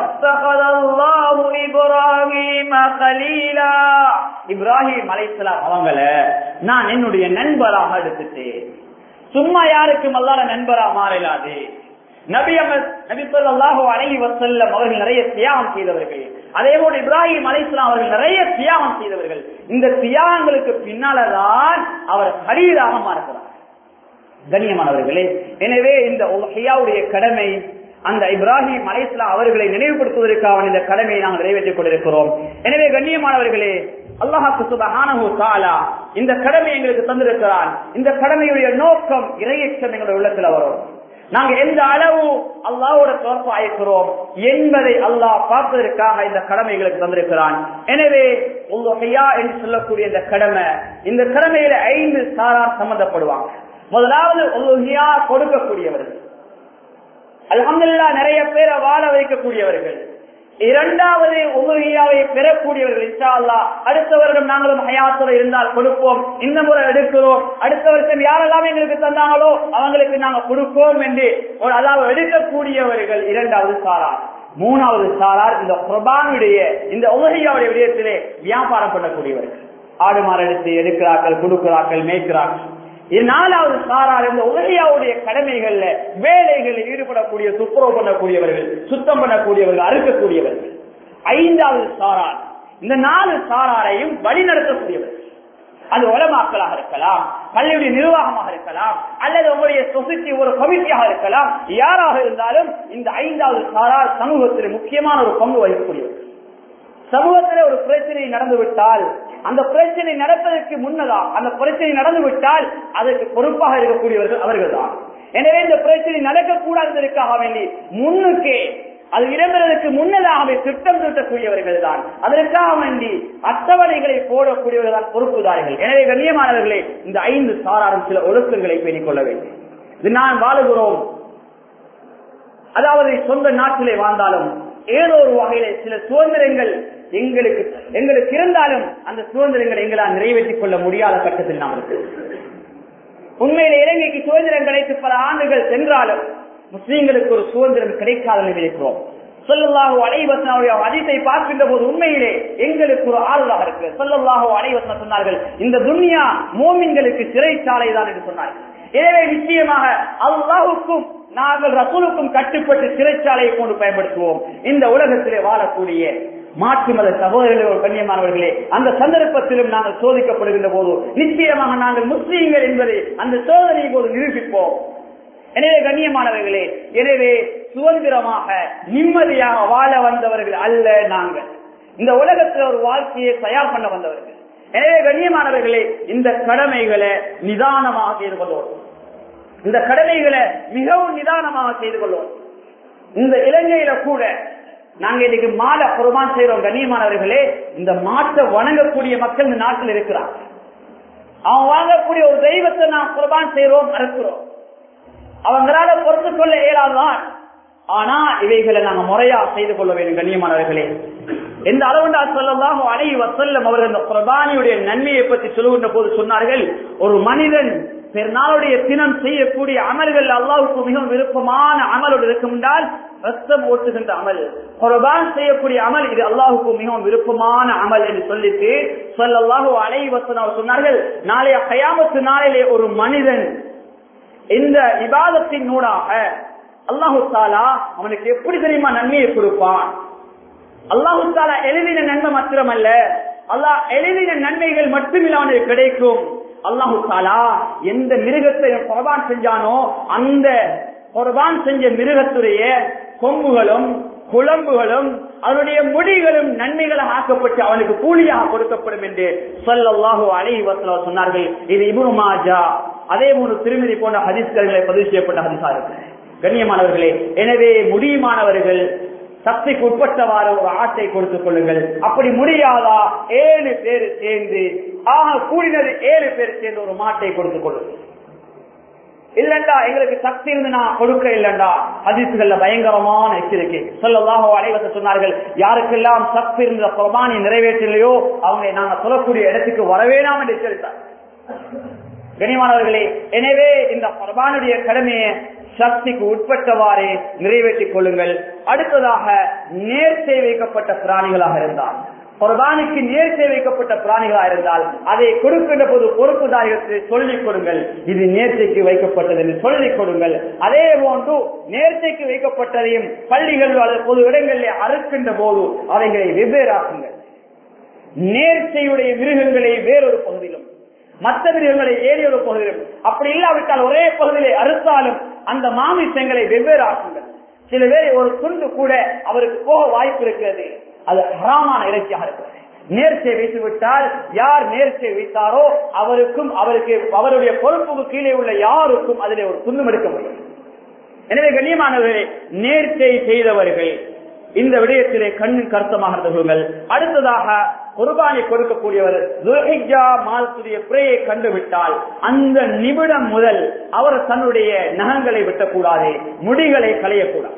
"வத்தகதல்லாஹு இப்ராஹீம கலீலா." இப்ராஹிம் அலைஹிஸ்ஸலாம் அவங்கள நான் என்னுடைய நண்பராக எடுத்துட்டேன் சும்மா யாருக்கும் அல்லாத நண்பரா மாறலாது நபி அமத் நபி சொல்லாஹு அலைஹி வஸல்லம் அவர்கள் நிறைய தியாகம் செய்தவர்கள் அதே போல இப்ராஹிம் அலைஹிஸ்ஸலாம் அவர்கள் நிறைய தியாகம் செய்தவர்கள் இந்த தியாகங்களுக்கு பின்னால்தான் அவர் ஹரீராக மாறுகிறார் கண்ணியமானவர்களே எனவே இந்த உலகையாவுடைய கடமை அந்த இப்ராஹிம் அலைஹிஸ்ஸலாம் அவர்களை நினைவுபடுத்துவதற்காக இந்த கடமையை நாங்கள் நிறைவேற்றிக் கொண்டிருக்கிறோம் எனவே கண்ணியமானவர்களே அல்லாஹாக்கு சுபஹானஹு தஆலா இந்த கடமை எங்களுக்கு தந்திருக்கிறான் இந்த கடமையுடைய நோக்கம் இறையச்சம் எங்களுடைய உள்ளத்துல வரும் நாங்க எந்த அளவு அல்லாவோட தொடர்பு ஆயிருக்கிறோம் என்பதை அல்லாஹ் பார்ப்பதற்காக இந்த கடமைகளுக்கு தந்திருக்கிறான் எனவே உங்களுடைய என்று சொல்லக்கூடிய இந்த கடமை இந்த கடமையில ஐந்து சாரார் சம்பந்தப்படுவாங்க முதலாவது உங்களுகையா கொடுக்கக்கூடியவர்கள் அல்ஹம்துலில்லாஹ் நிறைய பேரை வாழ வைக்கக்கூடியவர்கள் இரண்டாவது உதவியாவை பெறக்கூடியவர்கள் இன்ஷா அல்லாஹ் அடுத்த வருடம் நாங்களும் ஹயாத்துல இருந்தால் கொடுப்போம் இந்த முறை எடுக்கிறோம் அடுத்த வருஷம் யாரெல்லாம் எங்களுக்கு தந்தாங்களோ அவங்களுக்கு நாங்க கொடுப்போம் என்று ஒரு அதாவது எடுக்கக்கூடியவர்கள் இரண்டாவது சாரார் மூணாவது சாரார் இந்த குர்பானுடைய இந்த உதவியாவுடைய விடயத்திலே வியாபாரம் பண்ணக்கூடியவர்கள் ஆடு மாடு எடுத்து எடுக்கிறார்கள் கொடுக்கிறார்கள் மேய்க்கிறார்கள் நாலாவது சாரார் இந்த உதவியாவுடைய கடமைகள்ல வேலைகளில் ஈடுபடக்கூடிய துப்புரவு பண்ணக்கூடியவர்கள் சுத்தம் பண்ணக்கூடியவர்கள் அறுக்கக்கூடியவர்கள் ஐந்தாவது சாரார் இந்த நாலு சாராரையும் வழிநடத்தக்கூடியவர்கள் அது உலமாக்களாக இருக்கலாம் பள்ளியுடைய நிர்வாகமாக இருக்கலாம் அல்லது உங்களுடைய சொசைட்டி ஒரு கமிட்டியாக இருக்கலாம் யாராக இருந்தாலும் இந்த ஐந்தாவது சாரார் சமூகத்தில் முக்கியமான ஒரு பங்கு வகிக்கக்கூடியவர்கள் சமூகத்தில் ஒரு பிரச்சனை நடந்து விட்டால் அந்த பிரச்சனை நடப்பதற்கு முன்னதா அந்த பிரச்சனை நடந்து விட்டால் அதற்கு பொறுப்பாக இருக்கக்கூடியவர்கள் அவர்கள் தான் எனவே இந்த பிரச்சனை நடக்கக்கூடாததற்காக வேண்டி முன்னுக்கே அது இடம்பெறுவதற்கு முன்னதாகவே திட்டம் தீட்டக்கூடியவர்கள் தான் அதற்காக வேண்டி அட்டவணைகளை போடக்கூடியவர்கள் தான் பொறுப்புதாரிகள் எனவே கண்ணியமானவர்களே இந்த ஐந்து சாராரும் சில ஒழுக்கங்களை பேணிக் கொள்ள வேண்டும் இது நான் வாழுகிறோம் அதாவது சொந்த நாட்டிலே வாழ்ந்தாலும் ஏதோ ஒரு வகையில சில சுதந்திரங்கள் எங்களுக்கு எங்களுக்கு இருந்தாலும் அந்த சுதந்திரங்களை எங்களால் நிறைவேற்றிக் கொள்ள முடியாத கட்டத்தில் நாம் இருக்கு உண்மையில இலங்கைக்கு சுதந்திரம் கிடைத்து பல ஆண்டுகள் சென்றாலும் முஸ்லீம்களுக்கு ஒரு சுதந்திரம் கிடைக்காத நிலையில் இருக்கிறோம் சொல்லல்லாஹோ அலைவசனுடைய அதிசை பார்க்கின்ற போது உண்மையிலே எங்களுக்கு ஒரு ஆறுதலாக இருக்கு சொல்லல்லாஹோ அலைவசன சொன்னார்கள் இந்த துன்யா மோமின்களுக்கு சிறைச்சாலை தான் என்று சொன்னார்கள் எனவே நிச்சயமாக அல்லாஹுக்கும் நாங்கள் ரசூலுக்கும் கட்டுப்பட்டு சிறைச்சாலையை கொண்டு பயன்படுத்துவோம் இந்த உலகத்திலே வாழக்கூடிய மாற்று மத சகோதரர்களே கண்ணியமானவர்களே அந்த சந்தர்ப்பத்திலும் நாங்கள் சோதிக்கப்படுகின்ற போது நிச்சயமாக நாங்கள் முஸ்லீம்கள் என்பதை அந்த சோதனையை போது நிரூபிப்போம் எனவே கண்ணியமானவர்களே எனவே சுதந்திரமாக நிம்மதியாக வாழ வந்தவர்கள் அல்ல நாங்கள் இந்த உலகத்தில் ஒரு வாழ்க்கையை தயார் பண்ண வந்தவர்கள் எனவே கண்ணியமானவர்களே இந்த கடமைகளை நிதானமாக செய்து கொள்வோம் இந்த கடமைகளை மிகவும் நிதானமாக செய்து கொள்வோம் இந்த இலங்கையில கூட நாங்க இன்னைக்கு மாலை குர்பான் செய்யறோம் கண்ணியமானவர்களே இந்த மாட்டை வணங்கக்கூடிய மக்கள் இந்த நாட்டில் இருக்கிறாங்க அவன் வாங்கக்கூடிய ஒரு தெய்வத்தை நாம் குர்பான் செய்யறோம் அறுக்கிறோம் அவங்களால பொறுத்து கொள்ள இயலாதான் ஆனா இவைகளை நாங்க முறையா செய்து கொள்ள வேண்டும் கண்ணியமானவர்களே எந்த அளவுண்டா சொல்லலாம் அலை வசல்லம் அவர்கள் இந்த குர்பானியுடைய நன்மையை பற்றி சொல்லுகின்ற போது சொன்னார்கள் ஒரு மனிதன் பெருநாளுடைய தினம் செய்யக்கூடிய அமல்கள் அல்லாவுக்கு மிகவும் விருப்பமான அமலோடு இருக்கும் என்றால் ரத்தம் ஓட்டுகின்ற அமல் குர்பான் செய்யக்கூடிய அமல் இது அல்லாஹுக்கு மிகவும் விருப்பமான அமல் என்று சொல்லிட்டு சொல்லல்லாஹு அலை வசனம் சொன்னார்கள் நாளைய கயாமத்து நாளிலே ஒரு மனிதன் இந்த விவாதத்தின் நூடாக அல்லாஹு தாலா அவனுக்கு எப்படி தெரியுமா நன்மையை கொடுப்பான் அல்லாஹு தாலா எழுதின நன்மை மாத்திரமல்ல அல்லாஹ் எழுதின நன்மைகள் மட்டுமில்ல அவனுக்கு கிடைக்கும் அல்லாஹு தாலா எந்த மிருகத்தை குர்பான் செஞ்சானோ அந்த குர்பான் செஞ்ச மிருகத்துடைய கொம்புகளும் குழம்புகளும் அதனுடைய முடிகளும் நன்மைகளாக ஆக்கப்பட்டு அவனுக்கு கூலியாக கொடுக்கப்படும் என்று சொல்லல்லாஹு அலி வசல சொன்னார்கள் இது இபுனு மாஜா அதே மூணு திருமதி போன்ற ஹதிஸ்களை பதிவு செய்யப்பட்ட ஹதிசா இருக்கு கண்ணியமானவர்களே எனவே முடியுமானவர்கள் சக்திக்கு உட்பட்டவாறு ஒரு ஆட்டை கொடுத்துக் கொள்ளுங்கள் அப்படி முடியாதா ஏழு பேர் சேர்ந்து ஆக கூடினது ஏழு பேர் சேர்ந்து ஒரு மாட்டை கொடுத்துக் கொள்ளுங்கள் இல்லண்டா எங்களுக்கு சக்தி இருந்து நான் கொடுக்க இல்லண்டா ஹதீசுகள்ல பயங்கரமான எச்சரிக்கை சொல்லலாக அனைவச சொன்னார்கள் யாருக்கெல்லாம் சக்தி இருந்த பிரபானி நிறைவேற்றலையோ அவங்க நாங்க சொல்லக்கூடிய இடத்துக்கு வரவேணாம் என்று எச்சரித்தார் கனிமானவர்களே எனவே இந்த குர்பானுடைய கடமையை சக்திக்கு உட்பட்டவாறே நிறைவேற்றிக் கொள்ளுங்கள் அடுத்ததாக நேர்ச்சை வைக்கப்பட்ட பிராணிகளாக இருந்தால் குர்பானிக்கு நேர்ச்சை வைக்கப்பட்ட பிராணிகளாக இருந்தால் அதை கொடுக்கின்ற போது பொறுப்புதாரிகளுக்கு சொல்லிக் கொடுங்கள் இது நேர்ச்சைக்கு வைக்கப்பட்டது என்று சொல்லிக் கொடுங்கள் அதே போன்று நேர்ச்சைக்கு வைக்கப்பட்டதையும் பள்ளிகள் அல்லது பொது இடங்களில் அறுக்கின்ற போது அவைகளை வெவ்வேறாக்குங்கள் நேர்ச்சையுடைய மிருகங்களை வேறொரு பகுதியிலும் மற்ற மிருகங்களை ஏறி ஒரு பகுதியிலும் அப்படி இல்லாவிட்டால் ஒரே பகுதியிலே அறுத்தாலும் அந்த மாமிசங்களை வெவ்வேறு ஆக்குங்கள் சில பேர் ஒரு துண்டு கூட அவருக்கு போக வாய்ப்பு இருக்கிறது அது ஹராமான இறைச்சியாக இருக்கிறது நேர்ச்சை வைத்து விட்டால் யார் நேர்ச்சை வைத்தாரோ அவருக்கும் அவருக்கு அவருடைய பொறுப்புக்கு கீழே உள்ள யாருக்கும் அதிலே ஒரு துண்ணும் எடுக்க முடியும் எனவே கண்ணியமானவர்களே நேர்ச்சை செய்தவர்கள் இந்த விடயத்திலே கண்ணின் கருத்தமாக இருந்தவர்கள் அடுத்ததாக குர்பானை கொடுக்கக்கூடியவர் துல்ஹிஜா மாதத்துடைய பிறையை கண்டுவிட்டால் அந்த நிமிடம் முதல் அவர் தன்னுடைய நகங்களை வெட்டக்கூடாது முடிகளை களையக்கூடாது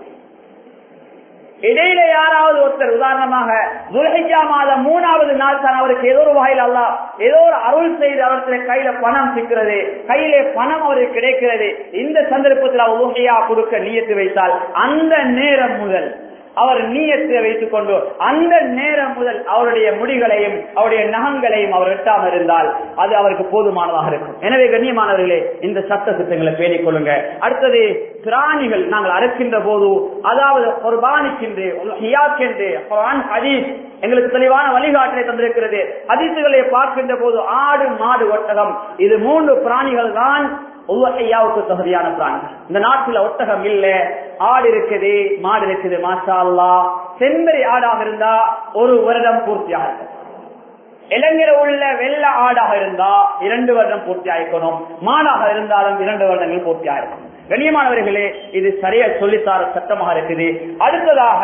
இடையில யாராவது ஒருத்தர் உதாரணமாக துல்ஹிஜா மாதம் மூணாவது நாள் தான் அவருக்கு ஏதோ ஒரு வகையில் அல்ல ஏதோ ஒரு அருள் செய்து அவருக்கு கையில பணம் சிக்கிறது கையிலே பணம் அவருக்கு கிடைக்கிறது இந்த சந்தர்ப்பத்தில் அவர் உலகையா கொடுக்க நீயத்து வைத்தால் அந்த நேரம் முதல் அவர் நீயத்தை வைத்துக் கொண்டு அந்த நேரம் முதல் அவருடைய முடிகளையும் அவருடைய நகங்களையும் அவர் வெட்டாமல் இருந்தால் அது அவருக்கு போதுமானதாக இருக்கும் எனவே கண்ணியமானவர்களே இந்த சட்ட திட்டங்களை பேணிக் கொள்ளுங்க அடுத்தது பிராணிகள் நாங்கள் அறுக்கின்ற போது அதாவது குர்பானிக்கின்று ஹியாக்கென்று குர்ஆன் ஹதீஸ் எங்களுக்கு தெளிவான வழிகாட்டலை தந்திருக்கிறது ஹதீசுகளை பார்க்கின்ற போது ஆடு மாடு ஒட்டகம் இது மூன்று பிராணிகள் தான் ஒவ்வொருத்தையாவுக்கு தகுதியான பிராணிகள் இந்த நாட்டில் ஒட்டகம் இல்ல ஆடு இருக்குது மாடு இருக்குது மாஷா அல்லா செம்பரி ஆடாக இருந்தா ஒரு வருடம் பூர்த்தியாக இருக்கும் இளைஞர் உள்ள வெள்ள ஆடாக இருந்தா இரண்டு வருடம் பூர்த்தி ஆயிருக்கணும் மாடாக இருந்தாலும் இரண்டு வருடங்கள் பூர்த்தி ஆயிருக்கும் கண்ணியமானவர்களே இது சரியா சொல்லித்தார சட்டமாக இருக்குது அடுத்ததாக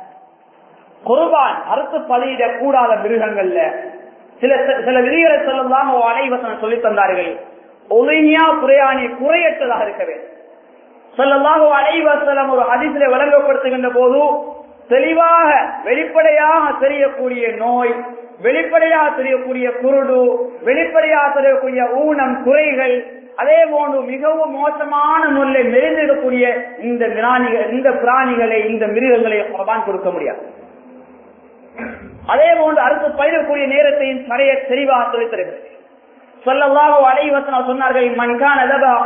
குர்பான் அறுத்து பலியிட கூடாத மிருகங்கள்ல சில சில விதிகளை சொல்லலாம் அனைவசனம் சொல்லி தந்தார்கள் ஒழுங்கியா குறையானி குறையற்றதாக இருக்க வேண்டும் சொல்லலாக அனைவசலம் ஒரு அதிசில வழங்கப்படுத்துகின்ற போது தெளிவாக வெளிப்படையாக தெரியக்கூடிய நோய் வெளிப்படையாக தெரியக்கூடிய குருடு வெளிப்படையாக தெரியக்கூடிய ஊனம் குறைகள் அதே போன்று மிகவும் மோசமான முறையில் மெரிந்திடக்கூடிய இந்த பிராணிகள் இந்த பிராணிகளை இந்த மிருகங்களை குர்பான் கொடுக்க முடியாது அதே போன்று அடுத்து பயிரக்கூடிய நேரத்தையும் சரைய தெளிவாக சொல்லித் தருகிறது சொல்லல்லாஹு அலைவசனம் சொன்னார்கள் மன்கான்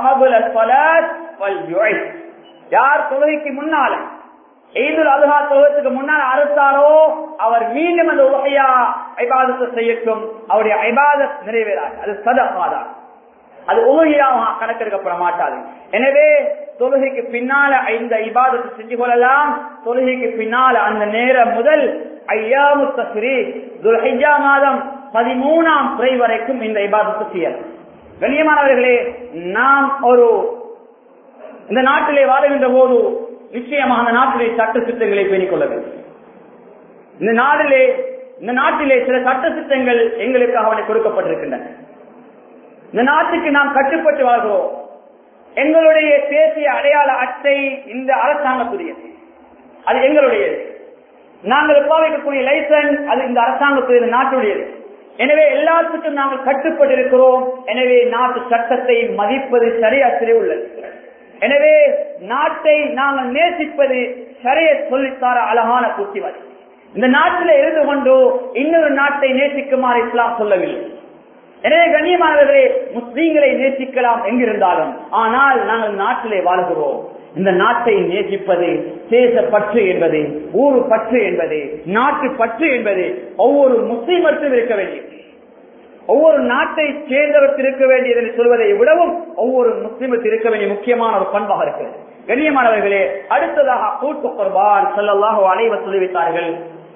யார் தொழுகைக்கு முன்னால ஈதுல் அதுஹா தொழுகத்துக்கு முன்னால் அறுத்தாரோ அவர் மீண்டும் அந்த உலகையா ஐபாதத்தை செய்யட்டும் அவருடைய ஐபாதத் நிறைவேறாது அது சதமாதான் அது உலகையாக கணக்கெடுக்கப்பட மாட்டாது எனவே தொழுகைக்கு பின்னால இந்த இபாதத்தை செஞ்சு கொள்ளலாம் தொழுகைக்கு பின்னால அந்த நேரம் முதல் ஐயாமு தஸ்ரீ துல்ஹிஜா மாதம் பதிமூணாம் துறை வரைக்கும் இந்த இபாதத்தை செய்யலாம் கண்ணியமானவர்களே நாம் ஒரு இந்த நாட்டிலே வாழுகின்ற போது நிச்சயமாக அந்த நாட்டிலே சட்ட திட்டங்களை பேணிக் கொள்ள வேண்டும் இந்த நாட்டிலே இந்த நாட்டிலே சில சட்ட திட்டங்கள் எங்களுக்காக அவனை கொடுக்கப்பட்டிருக்கின்றன இந்த நாட்டுக்கு நாம் கட்டுப்பட்டு வாழ்கிறோம் எங்களுடைய தேசிய அடையாள அட்டை இந்த அரசாங்கத்துடையது அது எங்களுடையது நாங்கள் பாவிக்கக்கூடிய லைசன்ஸ் அது இந்த அரசாங்கத்துடைய நாட்டுடையது எனவே எல்லாத்துக்கும் நாங்கள் கட்டுப்பட்டு இருக்கிறோம் எனவே நாட்டு சட்டத்தை மதிப்பது சரியாத்திலே உள்ளது எனவே நாட்டை நாங்கள் நேசிப்பது சரிய சொல்லித்தார அழகான புத்திமதி இந்த நாட்டில் இருந்து கொண்டு இன்னொரு நாட்டை நேசிக்குமாறு இஸ்லாம் சொல்லவில்லை எனவே கண்ணியமானவர்களே முஸ்லீம்களை நேசிக்கலாம் எங்கிருந்தாலும் ஆனால் நாங்கள் நாட்டிலே வாழ்கிறோம் இந்த நாட்டை நேசிப்பது தேச பற்று என்பது ஊரு பற்று என்பது நாட்டு பற்று என்பது ஒவ்வொரு முஸ்லீமருக்கும் இருக்க வேண்டியது ஒவ்வொரு நாட்டை சேர்ந்தவருக்கு இருக்க வேண்டியது என்று சொல்வதை விடவும் ஒவ்வொரு முஸ்லீமுக்கு இருக்க வேண்டிய முக்கியமான ஒரு பண்பாக இருக்கிறது கண்ணியமானவர்களே அடுத்ததாக கூட்டு குர்பான் சொல்லலாக அனைவர் சொல்லிவிட்டார்கள்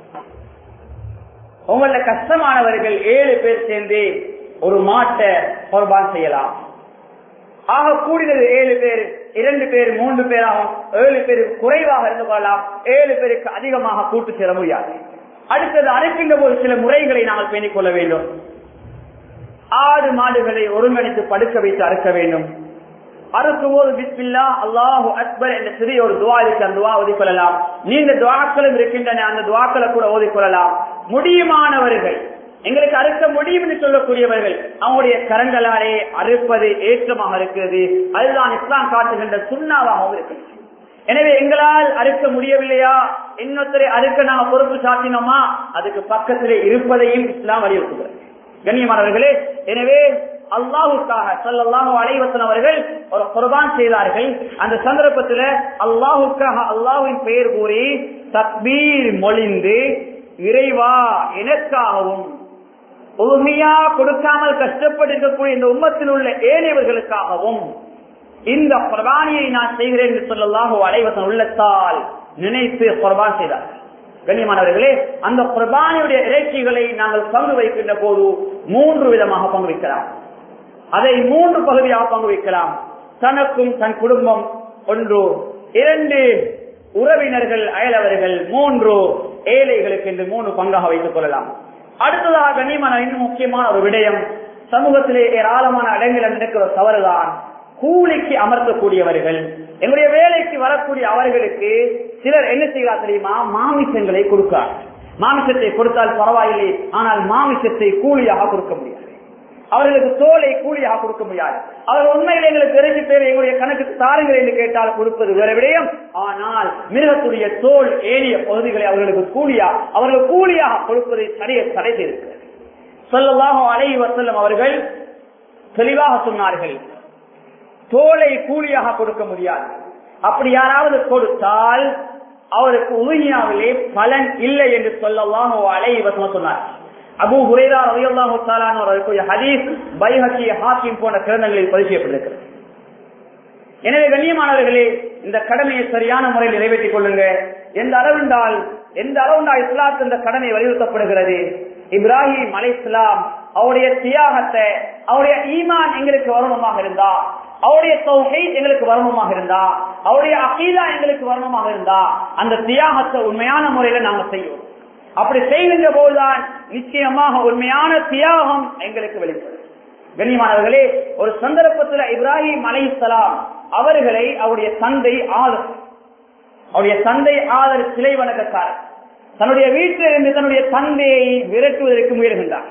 உங்கள கஷ்டமானவர்கள் ஏழு பேர் சேர்ந்து ஒரு மாட்டை குர்பான் செய்யலாம் ஆக கூடினது ஏழு பேர் இரண்டு பேர் மூன்று பேராகும் ஏழு பேர் குறைவாக இருந்து கொள்ளலாம் ஏழு பேருக்கு அதிகமாக கூட்டு சேர முடியாது அடுத்தது அழைக்கின்ற போது சில முறைகளை நாங்கள் பேணிக் கொள்ள வேண்டும் ஆடு மாடுகளை ஒருங்கிணைத்து படுக்க வைத்து அறுக்க வேண்டும் அறுக்கும் போது பிஸ்மில்லா அல்லாஹு அக்பர் என்ற சிறிய ஒரு துவா இருக்கு அந்த துவா ஓதிக்கொள்ளலாம் நீண்ட துவாக்களும் இருக்கின்றன அந்த துவாக்களை கூட ஓதிக்கொள்ளலாம் முடியுமானவர்கள் எங்களுக்கு அறுக்க முடியும் என்று சொல்லக்கூடியவர்கள் அவங்களுடைய கரங்களாலே அறுப்பது ஏற்றமாக இருக்கிறது அதுதான் இஸ்லாம் காட்டுகின்ற சுண்ணாவாகவும் இருக்கிறது எனவே எங்களால் அறுக்க முடியவில்லையா இன்னொருத்தரை அறுக்க நாங்கள் பொறுப்பு சாட்டினோமா அதுக்கு பக்கத்திலே இருப்பதையும் இஸ்லாம் வலியுறுத்துகிறது கண்ணியமானவர்களே எனவே அல்லாஹுக்காக சொல்லல்லாஹு அலைவசன் அவர்கள் ஒரு குர்பான் செய்தார்கள் அந்த சந்தர்ப்பத்தில் அல்லாஹுக்காக அல்லாஹுவின் பெயர் கூறி தக்பீர் மொழிந்து இறைவா எனக்காகவும் உண்மையா கொடுக்காமல் கஷ்டப்பட்டிருக்கக்கூடிய இந்த உம்மத்தில் உள்ள ஏழையவர்களுக்காகவும் இந்த குர்பானியை நான் செய்கிறேன் என்று சொல்லல்லாஹு அலைவசன் உள்ளத்தால் நினைத்து குர்பான் செய்தார் கண்ணியமானவர்களே அந்த குர்பானியுடைய இறைச்சிகளை நாங்கள் பங்கு வைக்கின்ற போது மூன்று விதமாக பங்கு வைக்கலாம் அதை மூன்று பகுதியாக பங்கு வைக்கலாம் தனக்கும் தன் குடும்பம் ஒன்று இரண்டு உறவினர்கள் அயலவர்கள் மூன்று ஏழைகளுக்கு என்று மூன்று பங்காக வைத்துக் கொள்ளலாம் அடுத்ததாக கண்ணியமான இன்னும் முக்கியமான ஒரு விடயம் சமூகத்திலே ஏராளமான இடங்களில் நடக்கிற தவறுதான் கூலிக்கு அமர்த்தக்கூடியவர்கள் எங்களுடைய வேலைக்கு வரக்கூடிய அவர்களுக்கு சிலர் என்ன செய்கிறார் தெரியுமா மாமிசங்களை கொடுக்கிறார் மாமிசத்தை கொடுத்தால் பரவாயில்லை ஆனால் மாமிசத்தை கூலியாக கொடுக்க முடியாது அவர்களுக்கு தோலை கூலியாக கொடுக்க முடியாது அவர்கள் உண்மையில் எங்களுக்கு தெரிஞ்சு பேர் எங்களுடைய கணக்குக்கு தாருங்கள் என்று கேட்டால் கொடுப்பது வேற விடயம் ஆனால் மிருகத்துடைய தோல் ஏறிய பகுதிகளை அவர்களுக்கு கூலியா அவர்கள் கூலியாக கொடுப்பதை தடைய தடை செய்திருக்கிறது சொல்லலாக அலை வசல்லம் அவர்கள் தெளிவாக சொன்னார்கள் தோலை கூலியாக கொடுக்க முடியாது அப்படி யாராவது கொடுத்தால் அவருக்கு உதவியாவிலே பலன் இல்லை என்று சொல்லலாம் அலை வசனம் சொன்னார் அபு ஹுரேரா ரவியல்லாஹு தாலான ஹதீஸ் பைஹக்கி ஹாக்கிம் போன்ற கிரந்தங்களில் பதிவு செய்யப்பட்டிருக்கிறது எனவே கண்ணியமானவர்களே இந்த கடமையை சரியான முறையில் நிறைவேற்றிக் கொள்ளுங்க எந்த அளவுண்டால் எந்த அளவுண்டா இஸ்லாத்து இந்த கடமை வலியுறுத்தப்படுகிறது இப்ராஹிம் அலை இஸ்லாம் அவருடைய தியாகத்தை அவருடைய ஈமான் எங்களுக்கு வரணுமாக இருந்தா அவருடைய தொகை எங்களுக்கு வரணுமாக இருந்தா அவருடைய அகீதா எங்களுக்கு வரணுமாக இருந்தா அந்த தியாகத்தை உண்மையான முறையில நாங்க செய்வோம் அப்படி செய்கின்ற போதுதான் நிச்சயமாக உண்மையான தியாகம் எங்களுக்கு வெளிப்படும் கண்ணியமானவர்களே ஒரு சந்தர்ப்பத்தில் இப்ராஹிம் அலை அவர்களை அவருடைய தந்தை ஆதர் அவருடைய தந்தை ஆதர் சிலை வணக்கக்காரர் தன்னுடைய வீட்டில் இருந்து தன்னுடைய தந்தையை விரட்டுவதற்கு முயல்கின்றார்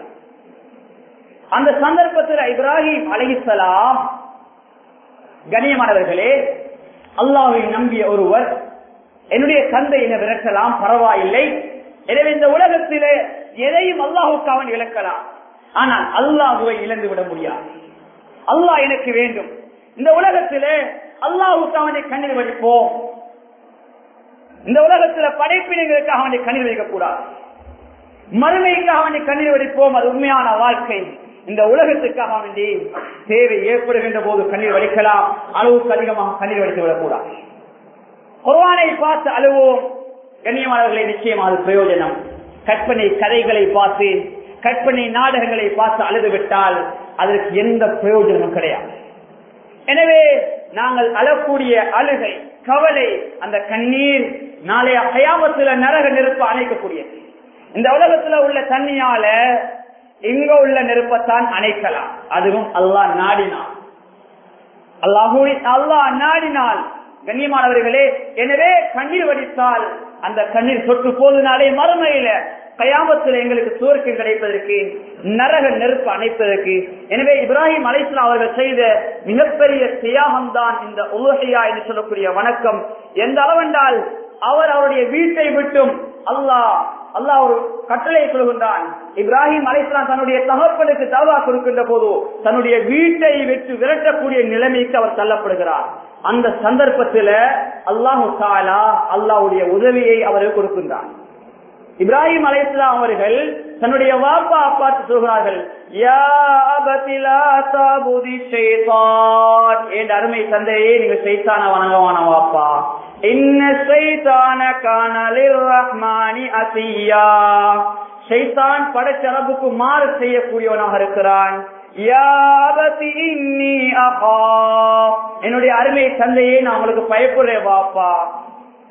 அந்த சந்தர்ப்பத்தில் இப்ராஹிம் அலைசலாம் கண்ணியமானவர்களே அல்லாவை நம்பிய ஒருவர் என்னுடைய தந்தை என விரட்டலாம் பரவாயில்லை எனவே இந்த உலகத்திலே எதையும் அல்லாஹுக்காவன் இழக்கலாம் ஆனால் அல்லாஹுவை இழந்து விட முடியாது அல்லாஹ் எனக்கு வேண்டும் இந்த உலகத்திலே அல்லாஹுக்கு அவனை கண்ணீர் வடிப்போம் இந்த உலகத்துல படைப்பினங்களுக்காக அவனை கண்ணீர் வைக்கக்கூடாது மறுமைக்காக அவனை கண்ணீர் வடிப்போம் அது உண்மையான வாழ்க்கை இந்த உலகத்துக்காக வேண்டி தேவை ஏற்படுகின்ற போது கண்ணீர் வடிக்கலாம் அளவுக்கு அதிகமாக கண்ணீர் வடித்து விடக்கூடாது குர்வானை பார்த்து அழுவோம் கண்ணியமானவர்களை நிச்சயமாக அது பிரயோஜனம் கற்பனை கதைகளை பார்த்து கற்பனை நாடகங்களை பார்த்து அழுது விட்டால் அதற்கு எந்த பிரயோஜனமும் கிடையாது எனவே நாங்கள் அழக்கூடிய அழுகை கவலை அந்த கண்ணீர் நாளைய அயாமத்துல நரக நெருப்பு அணைக்கக்கூடியது இந்த உலகத்துல உள்ள தண்ணியால இங்க உள்ள நெருப்பத்தான் அணைக்கலாம் அதுவும் அல்லாஹ் நாடினான் அல்லாஹூ அல்லாஹ் நாடினால் கண்ணியமானவர்களே எனவே கண்ணீர் வடித்தால் அந்த கண்ணீர் சொட்டு போதுனாலே மறுமையில கயாமத்தில் எங்களுக்கு சுவர்க்கம் கிடைப்பதற்கு நரக நெருப்பு அணைப்பதற்கு எனவே இப்ராஹிம் அலைஸ்லாம் அவர்கள் செய்த மிகப்பெரிய தியாகம் தான் இந்த உலகையா என்று சொல்லக்கூடிய வணக்கம் எந்த அளவென்றால் அவர் அவருடைய வீட்டை விட்டும் அல்லாஹ் அல்லாஹ் ஒரு கட்டளை சொல்கின்றான் இப்ராஹிம் அலைஸ்லாம் தன்னுடைய தகப்பனுக்கு தாவா கொடுக்கின்ற போது தன்னுடைய வீட்டை விட்டு விரட்டக்கூடிய நிலைமைக்கு அவர் தள்ளப்படுகிறார் அந்த சந்தர்ப்பத்தில் அல்லாஹு தாலா அல்லாவுடைய உதவியை அவருக்கு கொடுக்கின்றான் இப்ராஹிம் அலைஸ்லாம் அவர்கள் தன்னுடைய வாப்பா பார்த்து சொல்கிறார்கள் என் அருமை தந்தையே நீங்க சைத்தான வணங்கவான வாப்பா இன்ன சைத்தான காணலில் ரஹ்மானி அசியா சைத்தான் படைச்சரபுக்கு மாறு செய்யக்கூடியவனாக இருக்கிறான் என்னுடைய அருமை தந்தையே நான் உங்களுக்கு பயப்படுறேன் வாப்பா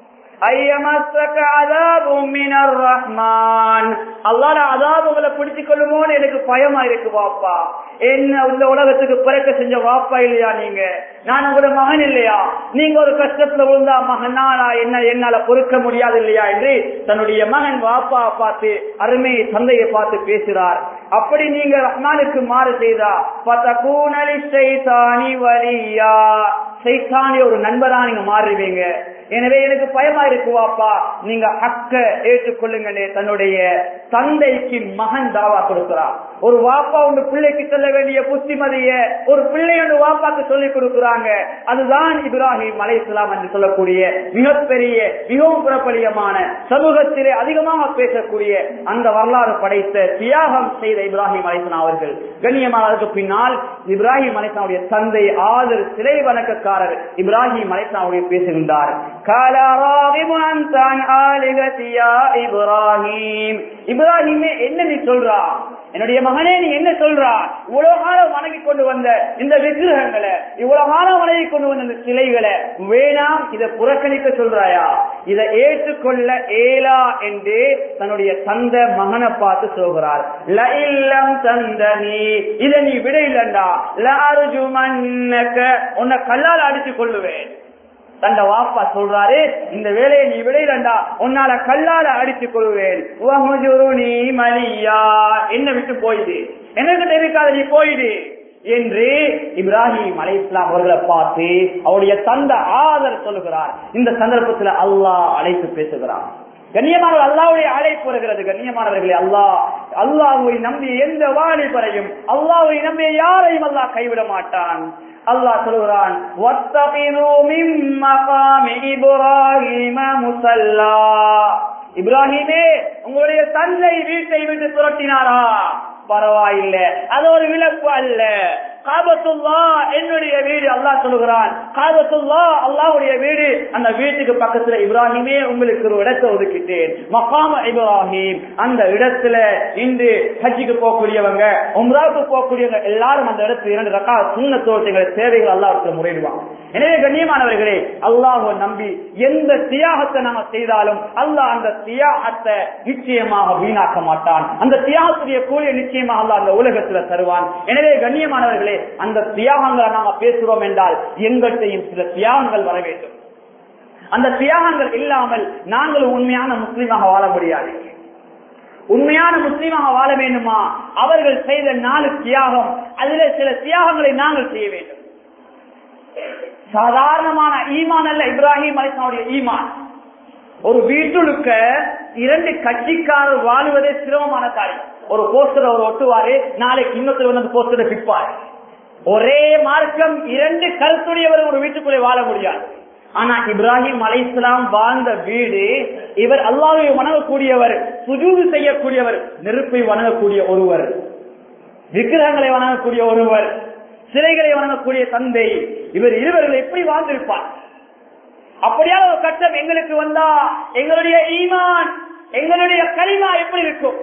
ஐயமஸ்ஸக அதாபும் மினர் ரஹ்மான் அல்லாஹ் அதாபுகளை பிடிச்சு கொள்ளுமோன்னு எனக்கு பயமா இருக்கு வாப்பா என்ன இந்த உலகத்துக்கு பிறக்க செஞ்ச வாப்பா இல்லையா நீங்க நான் உங்களோட மகன் இல்லையா நீங்க ஒரு கஷ்டத்துல விழுந்தா மகனாலா என்ன என்னால பொறுக்க முடியாது இல்லையா என்று தன்னுடைய மகன் வாப்பா பார்த்து அருமை தந்தையை பார்த்து பேசுறார் அப்படி நீங்க ரஹ்மானுக்கு மாறு செய்தா பத்தகூனலி சைத்தானி வலியா சைத்தானி ஒரு நண்பரா நீங்க மாறுவீங்க எனவே எனக்கு பயமா இருக்கு வாப்பா நீங்க ஹக்க ஏற்றுக்கொள்ளுங்களே தன்னுடைய தந்தைக்கு மகன் தாவா கொடுக்கிறார் ஒரு வாப்பா ஒன்று பிள்ளைக்கு சொல்ல வேண்டிய புத்திமதிய ஒரு பிள்ளை ஒன்று வாப்பாக்கு சொல்லி கொடுக்கிறாங்க அதுதான் இப்ராஹிம் அலைஹிஸ்ஸலாம் என்று சொல்லக்கூடிய மிகப்பெரிய மிகவும் புறப்பலியமான சமூகத்திலே அதிகமாக பேசக்கூடிய அந்த வரலாறு படைத்த தியாகம் செய்த இப்ராஹிம் அலைஹிஸ்ஸலாம் அவர்கள் கண்ணியமானதுக்கு பின்னால் இப்ராஹிம் அலைஹிஸ்ஸலாமுடைய தந்தை ஆதர் சிலை வணக்கக்காரர் இப்ராஹிம் அலைஹிஸ்ஸலாமுடைய பேசுகின்றார் قال راغب أنت عن آلهتي يا إبراهيم இப்ராஹிமே என்ன நீ சொல்றா என்னுடைய மகனே நீ என்ன சொல்றா இவ்வளவு காலம் வணங்கி கொண்டு வந்த இந்த விக்கிரகங்களை இவ்வளவு காலம் வணங்கி கொண்டு வந்த இந்த சிலைகளை வேணாம் இதை புறக்கணிக்க சொல்றாயா இதை ஏற்றுக்கொள்ள ஏலா என்று தன்னுடைய தந்த மகனை பார்த்து சொல்கிறார் ல இல்லம் தந்த நீ இதை நீ விட இல்லண்டா ல அருஜுமன்னக உன்னை கல்லால் அடித்துக் கொள்ளுவேன் தண்ட வாப்பா சொல்றாரு இந்த வேலையை நீ விடையிலண்டா உன்னால கல்லால அடித்துக் கொள்வேன் நீ மலியா என்ன விட்டு போயிடு எனக்கு இருக்காத நீ போயிடு என்று இப்ராஹிம் அலை இஸ்லாம் அவர்களை பார்த்து அவருடைய தந்த ஆதர் சொல்லுகிறார் இந்த சந்தர்ப்பத்தில் அல்லாஹ் அழைத்து பேசுகிறார் கண்ணியமானவர் அல்லாவுடைய அழைப்பு வருகிறது கண்ணியமானவர்களே அல்லாஹ் அல்லாஹுவை நம்பி எந்த வாலிபரையும் அல்லாஹுவை நம்பி யாரையும் அல்லாஹ் கைவிட மாட்டான் அல்லாஹ் சொல்கிறான் இப்ராஹிமே உங்களுடைய தந்தை வீட்டை விட்டு புரட்டினாரா பரவாயில்லை அது ஒரு விளக்கு அல்ல காபத்துல்லா என்னுடைய வீடு அல்லாஹ் சொல்லுகிறான் காபத்துல்லா அல்லாஹ்வுடைய வீடு அந்த வீட்டுக்கு பக்கத்துல இப்ராஹிமே உங்களுக்கு ஒரு இடத்தை ஒதுக்கிட்டேன் மகாம இப்ராஹிம் அந்த இடத்துல இன்று ஹஜ்ஜுக்கு போகக்கூடியவங்க உம்ராவுக்கு போகக்கூடியவங்க எல்லாரும் அந்த இடத்துல இரண்டு ரக்கா சுண்ணத்தோடு எங்களை தேவைகள் அல்லாஹ் முறையிடுவாங்க எனவே கண்ணியமானவர்களே அல்லாஹ் நம்பி எந்த தியாகத்தை நாம செய்தாலும் அல்லாஹ் அந்த தியாகத்தை நிச்சயமாக வீணாக்க மாட்டான் அந்த தியாகத்துடைய கூலியை நிச்சயமாக அல்லாஹ் அந்த உலகத்துல தருவான் எனவே கண்ணியமானவர்களே அந்த தியாகங்களை நாம பேசுறோம் என்றால் எங்கள்கிட்டையும் சில தியாகங்கள் வர வேண்டும் அந்த தியாகங்கள் இல்லாமல் நாங்கள் உண்மையான முஸ்லீமாக வாழ முடியாது உண்மையான முஸ்லீமாக வாழ வேண்டுமா அவர்கள் செய்த நாலு தியாகம் அதிலே சில தியாகங்களை நாங்கள் செய்ய வேண்டும் சாதாரணமான ஈமான் அல்ல இப்ராஹிம் அலிஸ்லாவுடைய ஈமான் ஒரு வீட்டுழுக்க இரண்டு கட்சிக்காரர் வாழ்வதே சிரமமான காரியம் ஒரு போஸ்டர் அவர் ஒட்டுவாரு நாளைக்கு இன்னொருத்தர் வந்து அந்த போஸ்டரை பிற்பாரு ஒரே மார்க்கம் இரண்டு கருத்துடையவர் ஒரு வீட்டுக்குள்ளே வாழ முடியாது ஆனா இப்ராஹிம் அலை இஸ்லாம் வாழ்ந்த வீடு இவர் அல்லாவை வணங்கக்கூடியவர் சுஜூது செய்யக்கூடியவர் நெருப்பை வணங்கக்கூடிய ஒருவர் விக்கிரகங்களை வணங்கக்கூடிய ஒருவர் சிலைகளை வணங்கக்கூடிய தந்தை இவர் இருவர்கள் எப்படி வாழ்ந்திருப்பார் அப்படியான ஒரு கட்டம் எங்களுக்கு வந்தா எங்களுடைய ஈமான் எங்களுடைய களிமா எப்படி இருக்கும்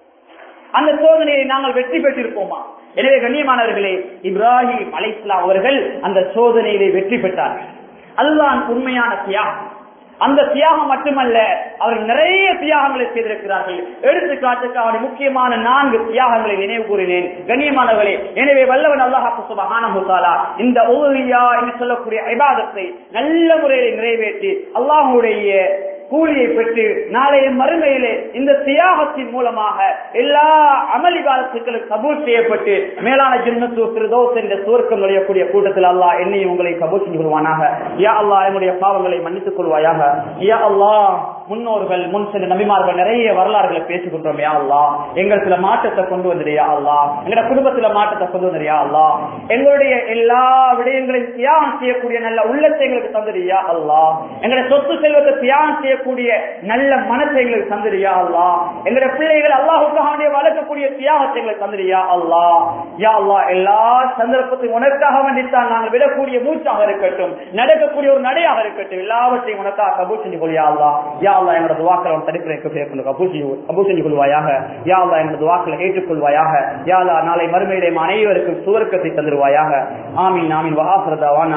அந்த சோதனையை நாங்கள் வெற்றி பெற்றிருப்போமா எனவே கண்ணியமானவர்களே இப்ராஹிம் அலைஸ்லாம் அவர்கள் அந்த சோதனையிலே வெற்றி பெற்றார்கள் அதுதான் உண்மையான தியாகம் அந்த தியாகம் மட்டுமல்ல அவர்கள் நிறைய தியாகங்களை செய்திருக்கிறார்கள் எடுத்துக்காட்டுக்கு அவருடைய முக்கியமான நான்கு தியாகங்களை நினைவு கூறினேன் கண்ணியமானவர்களே எனவே வல்லவன் அல்லாஹாலா இந்த ஓவியா என்று சொல்லக்கூடிய ஐபாதத்தை நல்ல முறையில் நிறைவேற்றி அல்லாஹுடைய கூலியை பெற்று நாளைய மறுமையிலே இந்த தியாகத்தின் மூலமாக எல்லா அமளி காலத்துக்களும் கபூல் செய்யப்பட்டு மேலான ஜென்மத்து பிரதோஸ் என்ற சுவர்க்கம் நுழையக்கூடிய கூட்டத்தில் அல்லாஹ் என்னையும் உங்களை கபூல் செஞ்சு கொள்வானாக யா அல்லாஹ் என்னுடைய பாவங்களை மன்னித்துக் கொள்வாயாக யா அல்லாஹ் முன்னோர்கள் முன் சென்ற நபிமார்கள் நிறைய வரலாறுகளை பேசிக்கொண்டோம் யா அல்லா எங்கள் சில மாற்றத்தை கொண்டு வந்துடுயா அல்லா எங்களோட குடும்பத்துல மாற்றத்தை கொண்டு வந்துடுயா அல்லா எங்களுடைய எல்லா விடயங்களையும் தியாகம் செய்யக்கூடிய நல்ல உள்ளத்தை எங்களுக்கு தந்துடுயா அல்லா எங்களுடைய சொத்து செல்வத்தை தியாகம் செய்யக்கூடிய நல்ல மனத்தை எங்களுக்கு தந்துடுயா அல்லா எங்களுடைய பிள்ளைகள் அல்லாஹுக்காக வளர்க்கக்கூடிய தியாகத்தை எங்களுக்கு தந்துடுயா அல்லா யா அல்லா எல்லா சந்தர்ப்பத்தையும் உனக்காக வேண்டித்தான் நாங்கள் விடக்கூடிய மூச்சாக இருக்கட்டும் நடக்கக்கூடிய ஒரு நடையாக இருக்கட்டும் எல்லாவற்றையும் உனக்காக கபூல் செஞ்சு கொள்ளியா அல்லா யா அல்லா என்னோட துவாக்களை உன் தடுப்பினை கபூல் செய்ய கபூல் செஞ்சு கொள்வாயாக யா அல்லா என்னோட துவாக்களை ஏற்றுக்கொள்வாயாக யா அல்லா நாளை மறுமையிலே அனைவருக்கும் சுவர்க்கத்தை தந்துருவாயாக ஆமீன் ஆமீன் வஹாசரதாவான்